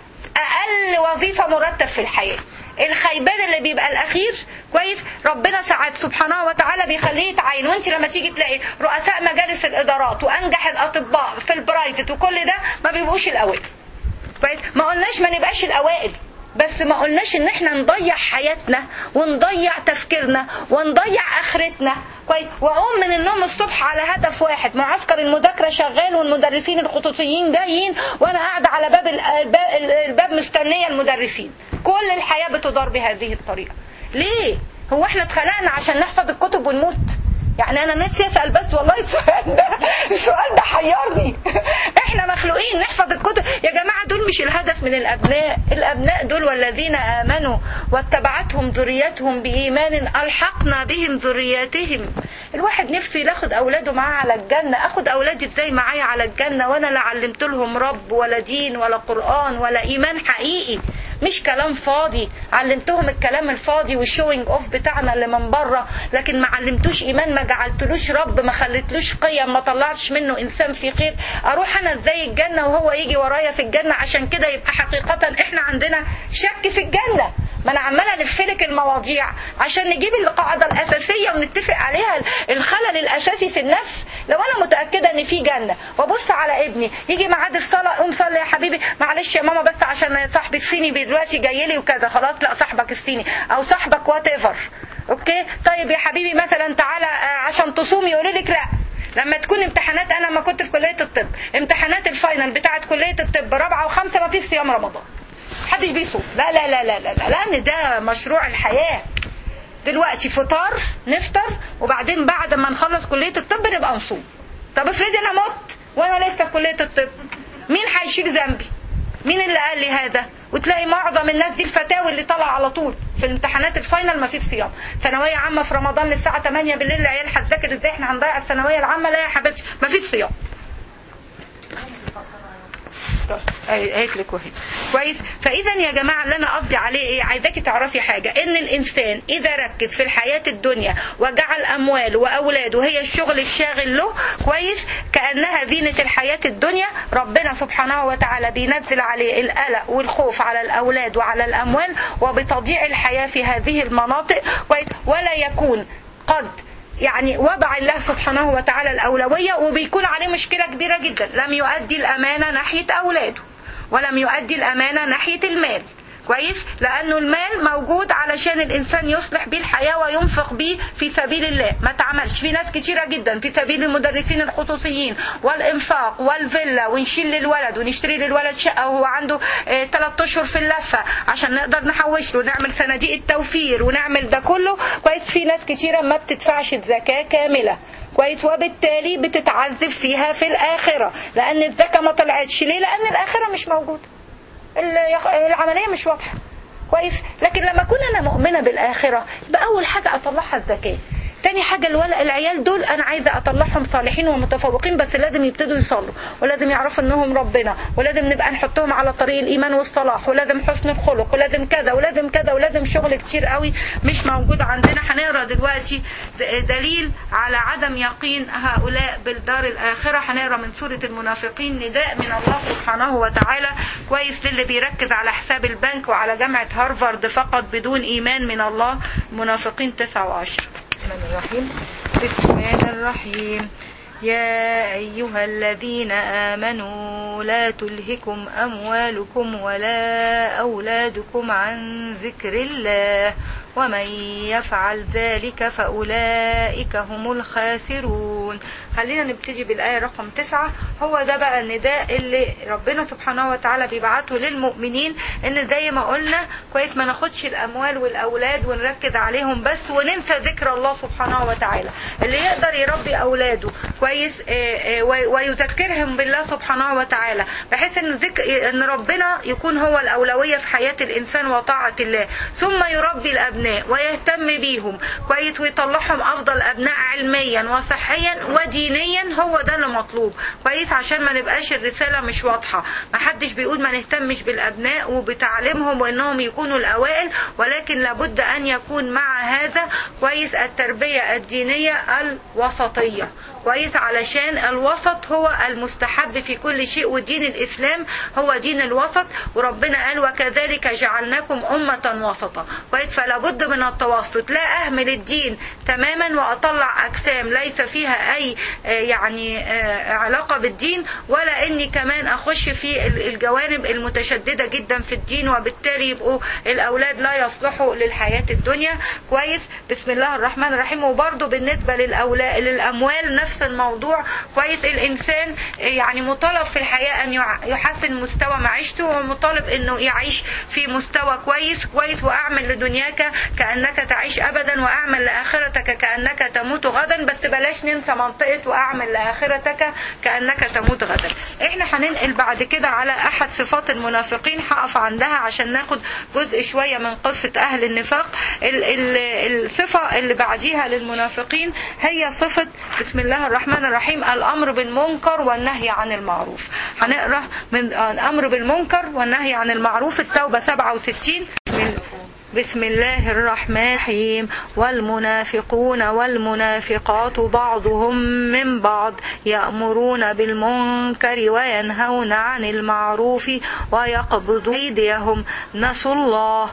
اقل وظيفه مرتب في الحياه الخيبان اللي بيبقى الاخير كويس ربنا ساعات سبحانه وتعالى بيخليه يتعين وانت لما تيجي تلاقي رؤساء مجالس الادارات وانجح الاطباء في البرايفت وكل ده ما بيبقوش الاوائل كويس ما قلناش ما نبقاش الاوائل بس ما قلناش ان احنا نضيع حياتنا ونضيع تفكيرنا ونضيع اخرتنا كويس واقوم من النوم الصبح على هدف واحد معسكر المذاكره شغال والمدرسين الخطوطيين جايين وانا قاعده على باب الباب, الباب مستنيه المدرسين كل الحياه بتدار بهذه الطريقه ليه هو احنا اتخلقنا عشان نحفظ الكتب ونموت يعني انا نفسي اسال بس والله السؤال ده السؤال ده حيرني احنا مخلوقين نحفظ الكتب يا جماعه دول مش الهدف من الابناء الابناء دول والذين امنوا واتبعتهم ذريتهم بايمان الحقنا بهم ذرياتهم الواحد نفسه ياخد اولاده معاه على الجنه اخد اولادي ازاي معايا على الجنه وانا لا علمت لهم رب ولا دين ولا قران ولا ايمان حقيقي مش كلام فاضي علمتهم الكلام الفاضي والشوينج اوف بتاعنا اللي من بره لكن ما علمتوش ايمان ما جعلتلوش رب ما خليتلوش قيم ما طلعتش منه انسان في خير اروح انا ازاي الجنه وهو يجي ورايا في الجنه عشان كده يبقى حقيقه احنا عندنا شك في الجنه ما انا عماله الفلك المواضيع عشان نجيب القاعده الاساسيه ونتفق عليها الخلل الاساسي في النفس لو انا متاكده ان في جنه وابص على ابني يجي ميعاد الصلاه قوم صلي يا حبيبي معلش يا ماما بس عشان صاحبي الصيني دلوقتي جاي لي وكذا خلاص لا صاحبك الصيني او صاحبك وات ايفر اوكي طيب يا حبيبي مثلا تعالى عشان تصوم يقول لك لا لما تكون امتحانات انا ما كنت في كليه الطب امتحانات الفاينل بتاعت كليه الطب رابعه وخمسه ما فيش صيام رمضان محدش بيصوم لا لا لا لا لا لان ده مشروع الحياه دلوقتي فطار نفطر وبعدين بعد ما نخلص كليه الطب نبقى نصوم طب افرضي انا مت وانا لسه في كليه الطب مين هيشيل ذنبي مين اللي قال لي هذا وتلاقي معظم الناس دي الفتاوي اللي طالعه على طول في الامتحانات الفاينل ما فيش صيام ثانويه عامه في رمضان للساعه 8 بالليل العيال هتذاكر ازاي احنا هنضيع الثانويه العامه لا يا حبيبتي ما فيش صيام قالت لك وهي كويس فاذا يا جماعه اللي انا قصدي عليه ايه عايزاكي تعرفي حاجه ان الانسان اذا ركز في الحياه الدنيا وجعل امواله واولاده هي الشغل الشاغل له كويس كانها زينه الحياه الدنيا ربنا سبحانه وتعالى بينزل عليه القلق والخوف على الاولاد وعلى الاموال وبتضييع الحياه في هذه المناطق كويس ولا يكون قد يعني وضع الله سبحانه وتعالى الأولوية وبيكون عليه مشكلة كبيرة جدا لم يؤدي الأمانة ناحية أولاده ولم يؤدي الأمانة ناحية المال كويس لانه المال موجود علشان الانسان يصلح بيه الحياه وينفق بيه في سبيل الله ما تعملش في ناس كتيره جدا في سبيل المدرسين الخصوصيين والانفاق والفيلا ونشيل للولد ونشتري للولد شقه وهو عنده ثلاث اه اشهر في اللفه عشان نقدر نحوش له ونعمل صناديق التوفير ونعمل ده كله كويس في ناس كتيره ما بتدفعش الزكاه كامله كويس وبالتالي بتتعذب فيها في الاخره لان الزكاه ما طلعتش ليه لان الاخره مش موجوده العمليه مش واضحه كويس لكن لما اكون انا مؤمنه بالاخره يبقى اول حاجه اطلعها الزكاه تاني حاجة الولد العيال دول أنا عايزة أطلعهم صالحين ومتفوقين بس لازم يبتدوا يصلوا ولازم يعرفوا إنهم ربنا ولازم نبقى نحطهم على طريق الإيمان والصلاح ولازم حسن الخلق ولازم كذا ولازم كذا ولازم شغل كتير قوي مش موجود عندنا هنقرا دلوقتي دليل على عدم يقين هؤلاء بالدار الآخرة هنقرا من سورة المنافقين نداء من الله سبحانه وتعالى كويس للي بيركز على حساب البنك وعلى جامعة هارفارد فقط بدون إيمان من الله منافقين 9 و10 الرحمن الرحيم بسم الله الرحيم يا أيها الذين آمنوا لا تلهكم أموالكم ولا أولادكم عن ذكر الله ومن يفعل ذلك فأولئك هم الخاسرون خلينا نبتدي بالآية رقم تسعة هو ده بقى النداء اللي ربنا سبحانه وتعالى بيبعته للمؤمنين ان زي ما قلنا كويس ما ناخدش الأموال والأولاد ونركز عليهم بس وننسى ذكر الله سبحانه وتعالى اللي يقدر يربي أولاده كويس ويذكرهم بالله سبحانه وتعالى بحيث ان ذكر ان ربنا يكون هو الأولوية في حياة الإنسان وطاعة الله ثم يربي الأبناء الابناء ويهتم بيهم كويس ويطلعهم افضل ابناء علميا وصحيا ودينيا هو ده اللي مطلوب كويس عشان ما نبقاش الرساله مش واضحه ما حدش بيقول ما نهتمش بالابناء وبتعليمهم وانهم يكونوا الاوائل ولكن لابد ان يكون مع هذا كويس التربيه الدينيه الوسطيه كويس علشان الوسط هو المستحب في كل شيء ودين الإسلام هو دين الوسط وربنا قال وكذلك جعلناكم أمة وسطا كويس فلا بد من التوسط لا أهمل الدين تماما وأطلع أجسام ليس فيها أي يعني علاقة بالدين ولا إني كمان أخش في الجوانب المتشددة جدا في الدين وبالتالي يبقوا الأولاد لا يصلحوا للحياة الدنيا كويس بسم الله الرحمن الرحيم وبرضه بالنسبة للأولاد للأموال نفس نفس الموضوع كويس الانسان يعني مطالب في الحياه ان يحسن مستوى معيشته ومطالب انه يعيش في مستوى كويس كويس واعمل لدنياك كانك تعيش ابدا واعمل لاخرتك كانك تموت غدا بس بلاش ننسى منطقه واعمل لاخرتك كانك تموت غدا احنا هننقل بعد كده على احد صفات المنافقين هقف عندها عشان ناخد جزء شويه من قصه اهل النفاق ال ال الصفه اللي بعديها للمنافقين هي صفه بسم الله الرحمن الرحيم الامر بالمنكر والنهي عن المعروف هنقرا من الامر بالمنكر والنهي عن المعروف التوبه 67 من بسم الله الرحمن الرحيم والمنافقون والمنافقات بعضهم من بعض يأمرون بالمنكر وينهون عن المعروف ويقبضون أيديهم نسوا الله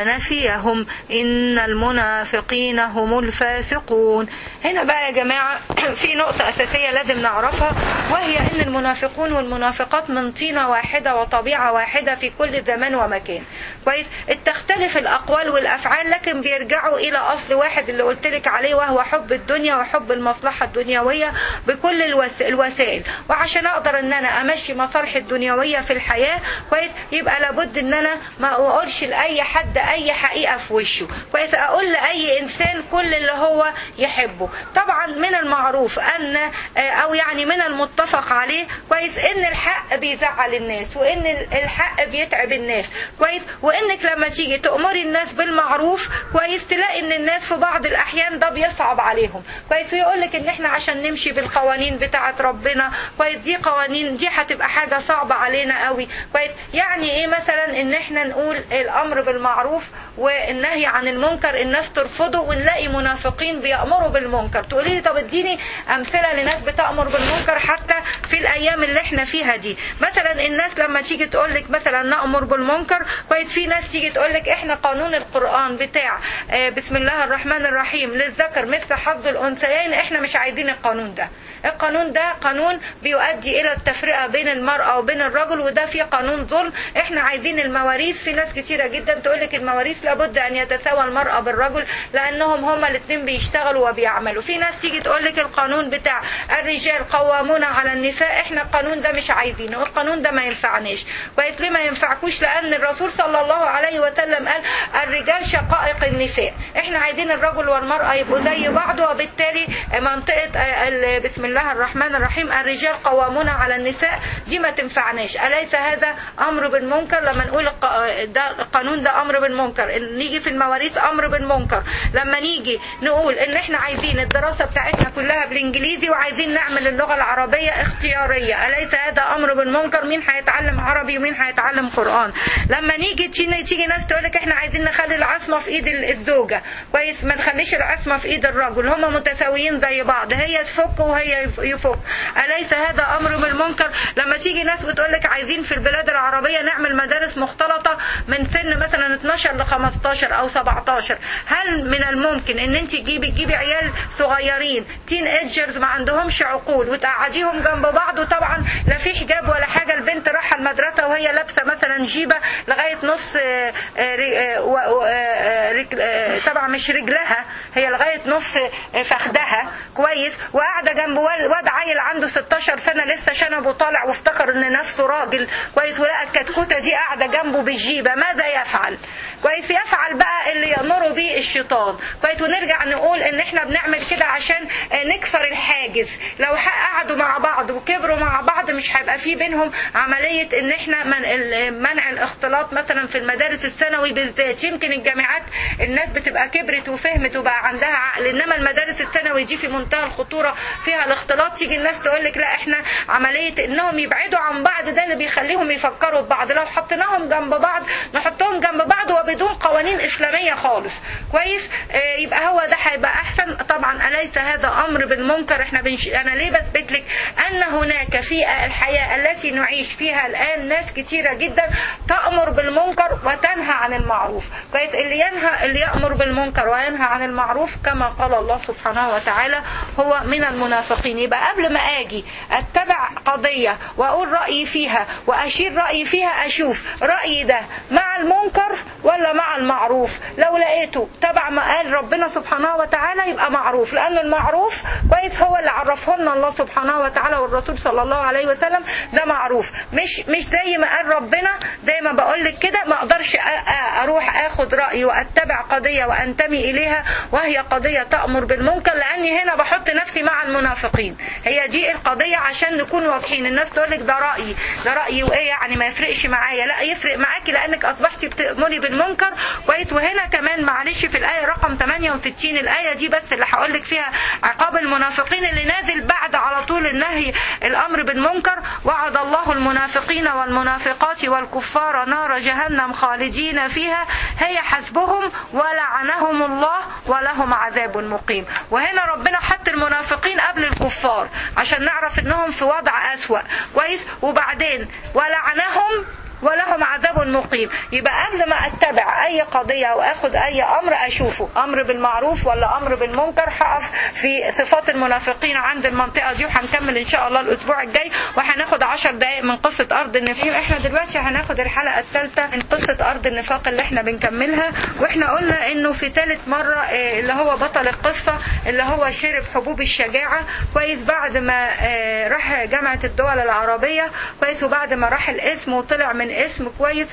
فنسيهم إن المنافقين هم الفاسقون هنا بقى يا جماعة في نقطة أساسية لازم نعرفها وهي أن المنافقون والمنافقات من طينة واحدة وطبيعة واحدة في كل زمان ومكان كويس تختلف الأقوال والأفعال لكن بيرجعوا إلى أصل واحد اللي قلت لك عليه وهو حب الدنيا وحب المصلحة الدنيوية بكل الوسائل وعشان أقدر أن أنا أمشي مصالحي الدنيوية في الحياة كويس يبقى لابد أن أنا ما أقولش لأي حد أي حقيقة في وشه كويس أقول لأي إنسان كل اللي هو يحبه طبعا من المعروف أن أو يعني من المتفق عليه كويس إن الحق بيزعل الناس وإن الحق بيتعب الناس كويس وإنك لما تيجي تأمري الناس بالمعروف كويس تلاقي إن الناس في بعض الأحيان ده بيصعب عليهم كويس ويقول لك إن إحنا عشان نمشي بالقوانين بتاعة ربنا كويس دي قوانين دي هتبقى حاجة صعبة علينا قوي كويس يعني إيه مثلا إن إحنا نقول الأمر بالمعروف والنهي عن المنكر الناس ترفضه ونلاقي منافقين بيأمروا بالمنكر تقولي لي طب اديني أمثلة لناس بتأمر بالمنكر حتى في الأيام اللي إحنا فيها دي مثلا الناس لما تيجي تقول لك مثلا نأمر بالمنكر كويس في ناس تيجي تقول لك إحنا قانون القرآن بتاع بسم الله الرحمن الرحيم للذكر مثل حظ الأنثيين إحنا مش عايزين القانون ده القانون ده قانون بيؤدي الى التفرقه بين المراه وبين الرجل وده فيه قانون ظلم احنا عايزين المواريث في ناس كتيره جدا تقول لك المواريث لابد ان يتساوى المراه بالرجل لانهم هما الاثنين بيشتغلوا وبيعملوا في ناس تيجي تقول لك القانون بتاع الرجال قوامون على النساء احنا القانون ده مش عايزينه القانون ده ما ينفعناش كويس ليه ما ينفعكوش لان الرسول صلى الله عليه وسلم قال الرجال شقائق النساء احنا عايزين الرجل والمراه يبقوا زي بعض وبالتالي منطقه بسم الله الرحمن الرحيم الرجال قوامون على النساء دي ما تنفعناش أليس هذا أمر بالمنكر لما نقول ده القانون ده أمر بالمنكر نيجي في المواريث أمر بالمنكر لما نيجي نقول إن إحنا عايزين الدراسة بتاعتنا كلها بالإنجليزي وعايزين نعمل اللغة العربية اختيارية أليس هذا أمر بالمنكر مين هيتعلم عربي ومين هيتعلم قرآن لما نيجي تيجي ناس تقول لك إحنا عايزين نخلي العصمة في إيد الزوجة كويس ما نخليش العصمة في إيد الرجل هما متساويين زي بعض هي تفك وهي يفك أليس هذا أمر بالمنكر لما تيجي ناس بتقول لك عايزين في البلاد العربية نعمل مدارس مختلطة من سن مثلا 12 ل 15 أو 17 هل من الممكن ان انت تجيبي تجيبي عيال صغيرين تين ايجرز ما عندهمش عقول وتقعديهم جنب بعض وطبعا لا في حجاب ولا حاجة البنت رايحة المدرسة وهي لابسة مثلا جيبة لغاية نص طبعا مش رجلها هي لغاية نص فخدها كويس وقاعدة جنب واد عيل عيل عنده 16 سنه لسه شنبه طالع وافتكر ان نفسه راجل كويس ولقى الكتكوته دي قاعده جنبه بالجيبه ماذا يفعل كويس يفعل بقى اللي يامره به الشيطان كويس ونرجع نقول ان احنا بنعمل كده عشان نكسر الحاجز لو قعدوا مع بعض وكبروا مع بعض مش هيبقى في بينهم عمليه ان احنا من منع الاختلاط مثلا في المدارس الثانوي بالذات يمكن الجامعات الناس بتبقى كبرت وفهمت وبقى عندها عقل انما المدارس الثانوي دي في منتهى الخطوره فيها الاختلاط تيجي الناس تقول لك لا احنا عمليه انهم يبعدوا عن بعض ده اللي بيخليهم يفكروا ببعض لو حطيناهم جنب بعض نحطهم جنب بعض وبدون قوانين اسلاميه خالص كويس آه يبقى هو ده هيبقى احسن طبعا اليس هذا امر بالمنكر احنا بنش... انا ليه بثبت لك ان هناك في الحياه التي نعيش فيها الان ناس كتيره جدا تامر بالمنكر وتنهى عن المعروف كويس اللي ينهى اللي يامر بالمنكر وينهى عن المعروف كما قال الله سبحانه وتعالى هو من المنافقين يبقى قبل ما اجي اتبع قضيه واقول رايي فيها واشير رايي فيها اشوف رايي ده مع المنكر ولا مع المعروف لو لقيته تبع ما قال ربنا سبحانه وتعالى يبقى معروف لان المعروف كويس هو اللي عرفه لنا الله سبحانه وتعالى والرسول صلى الله عليه وسلم ده معروف مش مش زي ما قال ربنا زي ما بقول لك كده ما اقدرش اروح اخد راي واتبع قضيه وانتمي اليها وهي قضيه تامر بالمنكر لاني هنا بحط نفسي مع المنافقين هي دي القضيه عشان نكون واضحين الناس تقول لك ده رايي ده رايي وايه يعني ما يفرقش معايا لا يفرق معاكي لانك اصبحتي بتامري بالمنكر كويس وهنا كمان معلش في الايه رقم 68 الايه دي بس اللي هقول لك فيها عقاب المنافقين اللي نازل بعد على طول النهي الامر بالمنكر وعد الله المنافقين والمنافقات والكفار نار جهنم خالدين فيها هي حسبهم ولعنهم الله ولهم عذاب مقيم وهنا ربنا حط المنافقين قبل الكفار عشان نعرف انهم في وضع اسوأ كويس وبعدين ولعنهم ولهم عذاب مقيم يبقى قبل ما اتبع اي قضيه او اخد اي امر اشوفه امر بالمعروف ولا امر بالمنكر هقف في صفات المنافقين عند المنطقه دي وهنكمل ان شاء الله الاسبوع الجاي وهناخد عشر دقائق من قصه ارض النفاق احنا دلوقتي هناخد الحلقه الثالثه من قصه ارض النفاق اللي احنا بنكملها واحنا قلنا انه في ثالث مره اللي هو بطل القصه اللي هو شرب حبوب الشجاعه كويس بعد ما راح جامعه الدول العربيه كويس وبعد ما راح الاسم وطلع من اسم كويس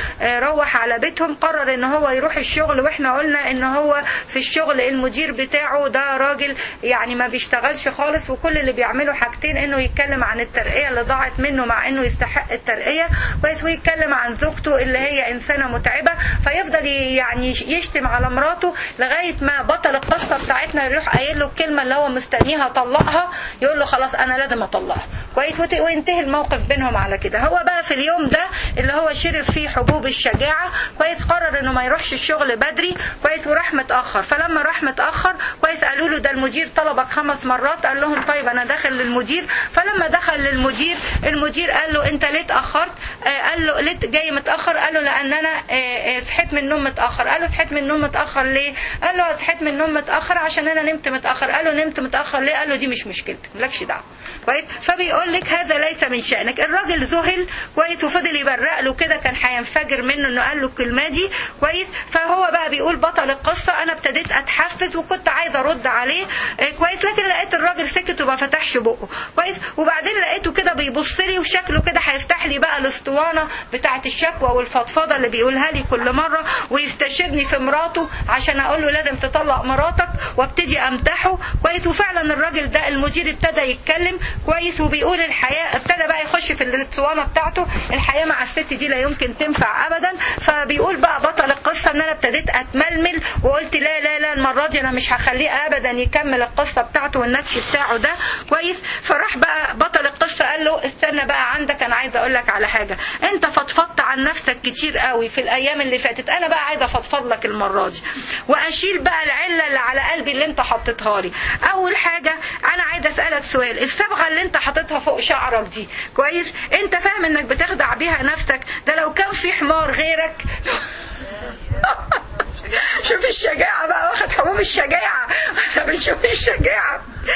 وروح على بيتهم قرر ان هو يروح الشغل واحنا قلنا ان هو في الشغل المدير بتاعه ده راجل يعني ما بيشتغلش خالص وكل اللي بيعمله حاجتين انه يتكلم عن الترقية اللي ضاعت منه مع انه يستحق الترقية كويس ويتكلم عن زوجته اللي هي انسانة متعبة فيفضل يعني يشتم على مراته لغاية ما بطل القصة بتاعتنا يروح قايل له الكلمة اللي هو مستنيها طلقها يقول له خلاص انا لازم اطلقها كويس وينتهي الموقف بينهم على كده هو بقى في اليوم ده اللي هو شرب فيه حبوب الشجاعة كويس قرر انه ما يروحش الشغل بدري كويس وراح متأخر فلما راح متأخر كويس قالوا له ده المدير طلبك خمس مرات قال لهم طيب انا داخل للمدير فلما دخل للمدير المدير قال له انت ليه اتأخرت آه قال له ليه جاي متأخر قال له لان انا آه صحيت من النوم متأخر قال له صحيت من النوم متأخر ليه قال له صحيت من النوم متأخر عشان انا نمت متأخر قال له نمت متأخر ليه قال له دي مش مشكلتك مالكش دعوه كويس فبيقول لك هذا ليس من شأنك الراجل ذهل كويس وفضل يبرق له كده كان هينفجر منه انه قال له الكلمه دي كويس فهو بقى بيقول بطل القصه انا ابتديت اتحفز وكنت عايزه ارد عليه كويس لكن لقيت الراجل سكت وما فتحش بقه كويس وبعدين لقيته كده بيبص لي وشكله كده هيفتح لي بقى الاسطوانه بتاعه الشكوى والفضفضه اللي بيقولها لي كل مره ويستشيرني في مراته عشان اقول له لازم تطلق مراتك وابتدي امدحه كويس وفعلا الراجل ده المدير ابتدى يتكلم كويس وبيقول الحياه ابتدى بقى يخش في الاسطوانه بتاعته الحياه مع الست دي لا يمكن تنفع ابدا فبيقول بقى بطل القصه ان انا ابتديت اتململ وقلت لا لا لا المره دي انا مش هخليه ابدا يكمل القصه بتاعته والنتش بتاعه ده كويس فراح بقى بطل القصه قال له استنى بقى عندك انا عايزه اقول لك على حاجه انت فضفضت عن نفسك كتير قوي في الايام اللي فاتت انا بقى عايزه افضفض لك المره دي واشيل بقى العله اللي على قلبي اللي انت حطيتها لي اول حاجه انا عايزه اسالك سؤال الصبغه اللي انت حاططها فوق شعرك دي كويس انت فاهم انك بتخدع بيها نفسك ده لو كان في حمار غيرك شوف الشجاعة بقى واخد حبوب الشجاعة احنا بنشوف الشجاعة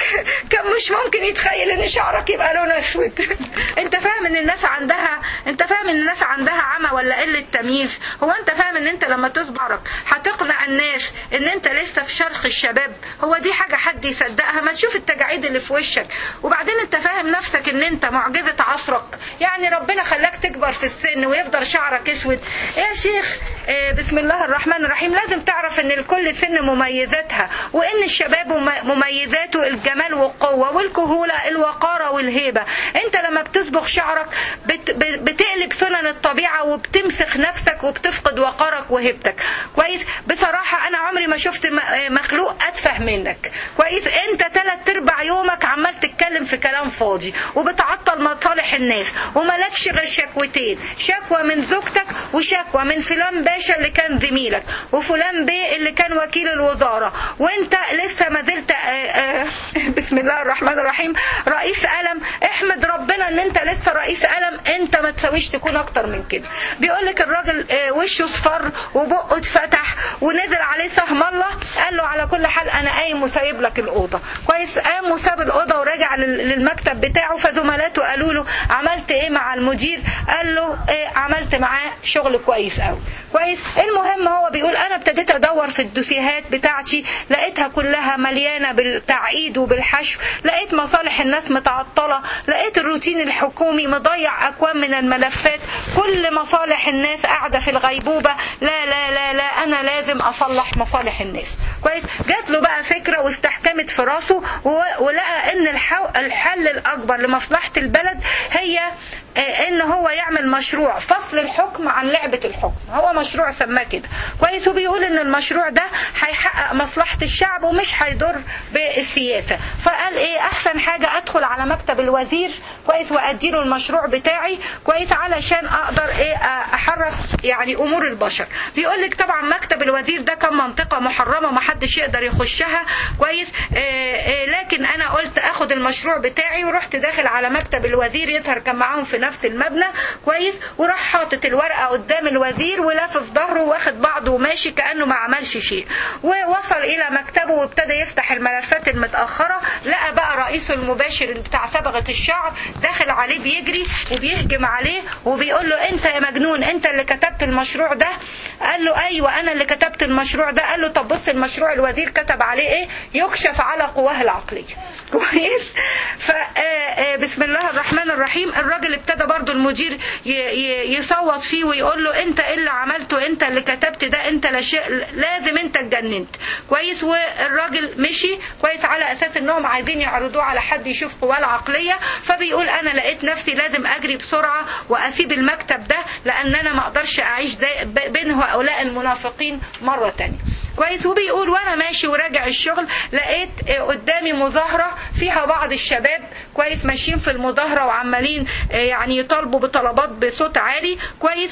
كان مش ممكن يتخيل ان شعرك يبقى لونه اسود انت فاهم ان الناس عندها انت فاهم ان الناس عندها عمى ولا قله تمييز هو انت فاهم ان انت لما تصبرك هتقنع الناس ان انت لسه في شرخ الشباب هو دي حاجه حد يصدقها ما تشوف التجاعيد اللي في وشك وبعدين انت فاهم نفسك ان انت معجزه عصرك يعني ربنا خلاك تكبر في السن ويفضل شعرك اسود يا شيخ آه، بسم الله الرحمن الرحيم لازم تعرف ان لكل سن مميزاتها وان الشباب مم- مميزاته الجمال والقوه والكهوله الوقاره والهيبه انت لما بتصبغ شعرك بت ب- بتقلب سنن الطبيعه وبتمسخ نفسك وبتفقد وقارك وهيبتك كويس بصراحه انا عمري ما شفت م- آه، مخلوق اتفه منك كويس انت ثلاث ارباع يومك عمال تتكلم في كلام فاضي وبتعطل مصالح الناس وملكش غير شكوتين شكوى من زوجتك وشكوى من فلان باشا اللي كان زميلك وفلان بيه اللي كان وكيل الوزارة وانت لسه ما زلت آه، آه، بسم الله الرحمن الرحيم رئيس قلم احمد ربنا ان انت لسه رئيس قلم انت ما تسويش تكون اكتر من كده بيقول لك الراجل آه، وشه اصفر وبقه اتفتح ونزل عليه سهم الله قال له على كل حال انا قايم وسايب لك الاوضه كويس قام وساب الاوضه ورجع لل- للمكتب بتاعه فزملاته قالوا له عملت ايه مع المدير قال له إيه عملت معاه شغل كويس قوي كويس المهم هو بيقول انا ابتديت ادور في الدوسيهات بتاعتي لقيتها كلها مليانه بالتعقيد وبالحشو لقيت مصالح الناس متعطله لقيت الروتين الحكومي مضيع اكوام من الملفات كل مصالح الناس قاعده في الغيبوبه لا لا لا لا انا لازم اصلح مصالح الناس كويس جات له بقى فكره واستحكمت في راسه و- ولقى ان الحو- الحل الاكبر لمصلحه البلد هي آه، ان هو يعمل مشروع فصل الحكم عن لعبة الحكم هو مشروع سماه كده كويس وبيقول ان المشروع ده هيحقق مصلحة الشعب ومش هيضر بالسياسة فقال ايه احسن حاجة ادخل على مكتب الوزير كويس واديله المشروع بتاعي كويس علشان اقدر ايه آه، احرك يعني امور البشر بيقول لك طبعا مكتب الوزير ده كان منطقة محرمة محدش يقدر يخشها كويس آه، آه، لكن انا قلت اخد المشروع بتاعي ورحت داخل على مكتب الوزير يظهر كان معاهم في نفس المبنى كويس وراح حاطط الورقه قدام الوزير ولافف ظهره واخد بعضه وماشي كانه ما عملش شيء ووصل الى مكتبه وابتدى يفتح الملفات المتاخره لقى بقى رئيسه المباشر بتاع صبغه الشعر داخل عليه بيجري وبيهجم عليه وبيقول له انت يا مجنون انت اللي كتبت المشروع ده قال له ايوه انا اللي كتبت المشروع ده قال له طب بص المشروع الوزير كتب عليه ايه يكشف على قواه العقليه كويس ف آه، آه، بسم الله الرحمن الرحيم الراجل ابتدى برضو المدير ي- ي- يصوت فيه ويقول له انت ايه اللي عملته انت اللي كتبت ده انت لا شيء لازم انت اتجننت كويس والراجل مشي كويس على اساس انهم عايزين يعرضوه على حد يشوف قواه العقليه فبيقول انا لقيت نفسي لازم اجري بسرعه واسيب المكتب ده لان انا ما اقدرش اعيش ده- ب- بين هؤلاء المنافقين مره تانية كويس وبيقول وانا ماشي وراجع الشغل لقيت آه، قدامي مظاهره فيها بعض الشباب كويس ماشيين في المظاهره وعمالين آه، يعني يطالبوا بطلبات بصوت عالي كويس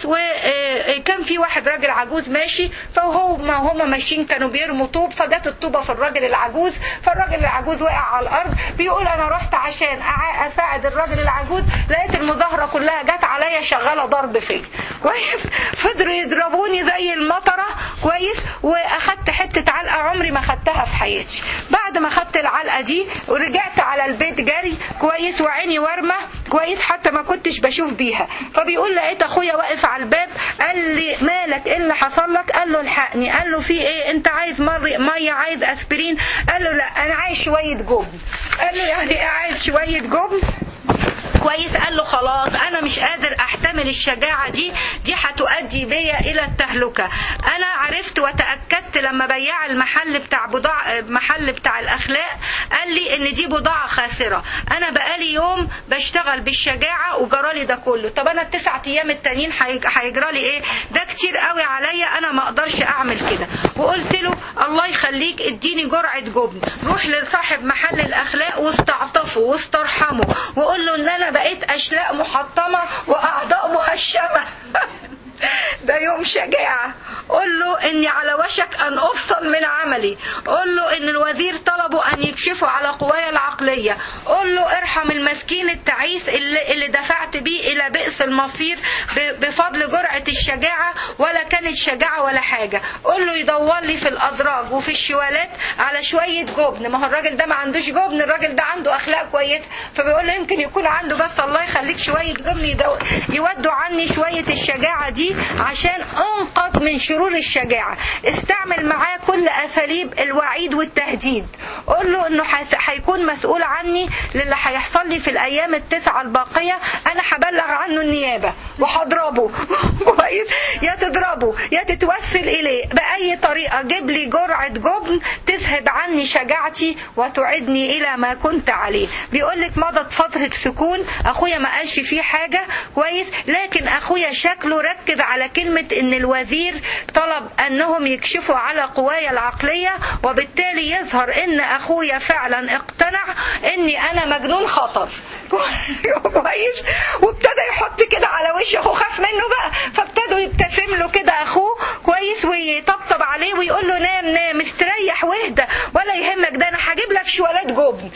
وكان في واحد راجل عجوز ماشي فهو ما هم ماشيين كانوا بيرموا طوب فجت الطوبه في الراجل العجوز فالراجل العجوز وقع على الارض بيقول انا رحت عشان أع- اساعد الراجل العجوز لقيت المظاهره كلها جت عليا شغاله ضرب فيا كويس فضلوا يضربوني زي المطره كويس واخدت حته علقه عمري ما خدتها في حياتي بعد ما خدت العلقه دي ورجعت على البيت جري كويس وعيني ورمه كويس حتى ما كنتش بشوف بيها فبيقول لقيت اخويا واقف على الباب قال لي مالك ايه اللي حصل لك قال له الحقني قال له في ايه انت عايز مر- ميه عايز اسبرين قال له لا انا عايز شويه جبن قال له يعني ايه عايز شويه جبن كويس قال له خلاص انا مش قادر احتمل الشجاعه دي دي هتؤدي بيا الى التهلكه انا عرفت وتاكدت لما بياع المحل بتاع بضاعه محل بتاع الاخلاق قال لي ان دي بضاعه خاسره انا بقالي يوم بشتغل بالشجاعه وجرالي ده كله طب انا التسع ايام التانيين هيج- هيجرالي ايه ده كتير قوي عليا انا ما اقدرش اعمل كده وقلت له الله يخليك اديني جرعه جبن روح لصاحب محل الاخلاق واستعطفه واسترحمه وقول له ان انا بقيت اشلاء محطمه واعضاء مهشمه ده يوم شجاعة قول له اني على وشك ان افصل من عملي قول له ان الوزير طلبوا ان يكشفوا على قواي العقليه قول له ارحم المسكين التعيس اللي, اللي دفعت بيه الى بئس المصير ب- بفضل جرعه الشجاعه ولا كانت شجاعه ولا حاجه قول له يدور لي في الادراج وفي الشوالات على شويه جبن ما هو الراجل ده ما عندوش جبن الراجل ده عنده اخلاق كويسه فبيقول له يمكن يكون عنده بس الله يخليك شويه جبن يدو- يودوا عني شويه الشجاعه دي عشان انقذ من شرور الشجاعه استعمل معاه كل اساليب الوعيد والتهديد قول له انه هيت- هيكون مسؤول عني للي هيحصل لي في الايام التسعه الباقيه انا هبلغ عنه النيابه وهضربه كويس يا تضربه يا تتوسل اليه باي طريقه جيب لي جرعه جبن تذهب عني شجاعتي وتعدني الى ما كنت عليه بيقول لك مضت فتره سكون اخويا ما قالش فيه حاجه كويس لكن اخويا شكله ركز على كلمه ان الوزير طلب انهم يكشفوا على قواي العقليه وبالتالي يظهر ان اخويا فعلا اقتنع اني انا مجنون خطر كويس وابتدى يحط كده على وش اخوه خاف منه بقى فابتدوا يبتسم له كده اخوه كويس ويطبطب عليه ويقول له نام نام استريح واهدى ولا يهمك ده انا هجيب لك شوالات جبن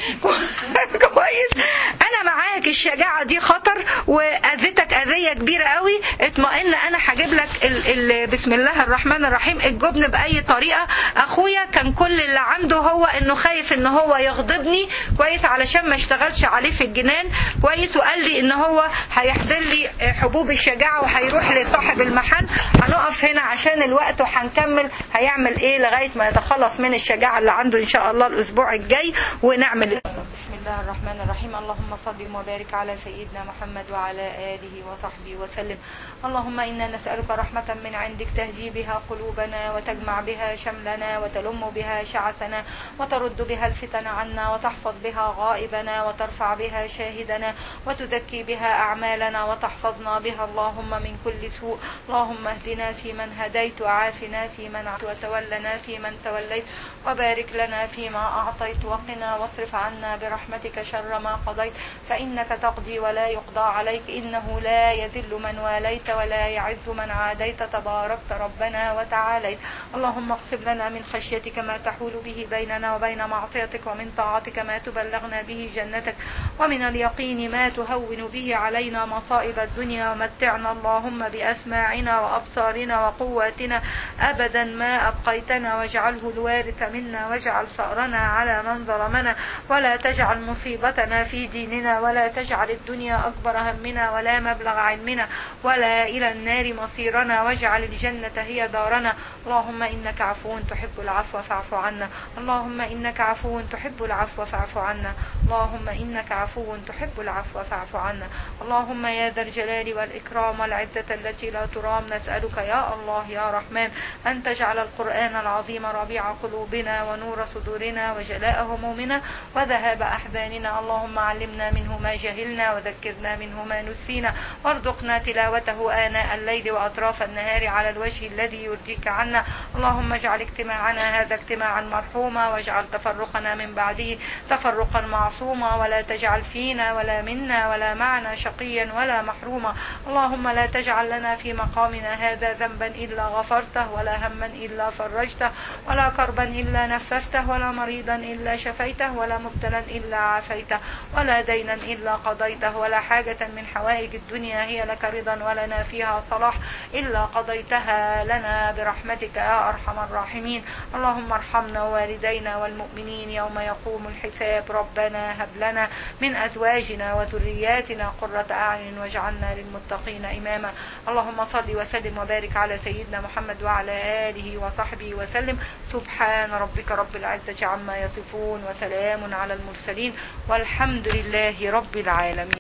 كويس انا معاك الشجاعه دي خطر واذيتك اذيه كبيره قوي اطمئن انا هجيب لك ال ال بسم الله الرحمن الرحيم الجبن باي طريقه اخويا كان كل اللي عنده هو انه خايف ان هو يغضبني كويس علشان ما اشتغلش عليه في الجنان كويس وقال لي ان هو هيحضر لي حبوب الشجاعه وهيروح لصاحب المحل هنقف هنا عشان الوقت وهنكمل هيعمل ايه لغايه ما يتخلص من الشجاعه اللي عنده ان شاء الله الاسبوع الجاي ونعمل بسم الله الرحمن الرحيم اللهم صل وبارك على سيدنا محمد وعلى اله وصحبه وسلم اللهم انا نسالك رحمه من عندك تهدي بها قلوبنا وتجمع بها شملنا وتلم بها شعثنا وترد بها الفتن عنا وتحفظ بها غائبنا وترفع بها شاهدنا وتزكي بها اعمالنا وتحفظنا بها اللهم من كل سوء اللهم اهدنا فيمن هديت وعافنا فيمن عافيت وتولنا فيمن توليت وبارك لنا فيما أعطيت وقنا واصرف عنا برحمتك شر ما قضيت فإنك تقضي ولا يقضى عليك إنه لا يذل من واليت ولا يعز من عاديت تباركت ربنا وتعاليت اللهم اقسم لنا من خشيتك ما تحول به بيننا وبين معصيتك ومن طاعتك ما تبلغنا به جنتك ومن اليقين ما تهون به علينا مصائب الدنيا ومتعنا اللهم بأسماعنا وأبصارنا وقواتنا أبدا ما أبقيتنا واجعله الوارث منا واجعل ثأرنا على من ظلمنا ولا تجعل مصيبتنا في ديننا ولا تجعل الدنيا أكبر همنا ولا مبلغ علمنا ولا إلى النار مصيرنا واجعل الجنة هي دارنا اللهم إنك عفو تحب العفو فاعف عنا اللهم إنك عفو تحب العفو فاعف عنا اللهم إنك عفو تحب العفو فاعف عنا اللهم يا ذا الجلال والإكرام والعزة التي لا ترام نسألك يا الله يا رحمن أن تجعل القرآن العظيم ربيع قلوبنا ونور صدورنا وجلاء همومنا وذهاب أحزاننا اللهم علمنا منه ما جهلنا وذكرنا منه ما نسينا وارزقنا تلاوته آناء الليل وأطراف النهار على الوجه الذي يرضيك عنا اللهم اجعل اجتماعنا هذا اجتماعا مرحوما واجعل تفرقنا من بعده تفرقا معصوما ولا تجعل فينا ولا منا ولا معنا شقيا ولا محروما اللهم لا تجعل لنا في مقامنا هذا ذنبا إلا غفرته ولا هما إلا فرجته ولا كربا إلا نفسته ولا مريضا إلا شفيته ولا مبتلا إلا عافيته ولا دينا إلا قضيته ولا حاجة من حوائج الدنيا هي لك رضا ولنا فيها صلاح إلا قضيتها لنا برحمتك يا أرحم الراحمين اللهم ارحمنا ووالدينا والمؤمنين يوم يقوم الحساب ربنا هب لنا من أزواجنا وذرياتنا قرة أعين واجعلنا للمتقين إماما اللهم صل وسلم وبارك على سيدنا محمد وعلى آله وصحبه وسلم سبحان ربك رب العزة عما يصفون وسلام على المرسلين والحمد لله رب العالمين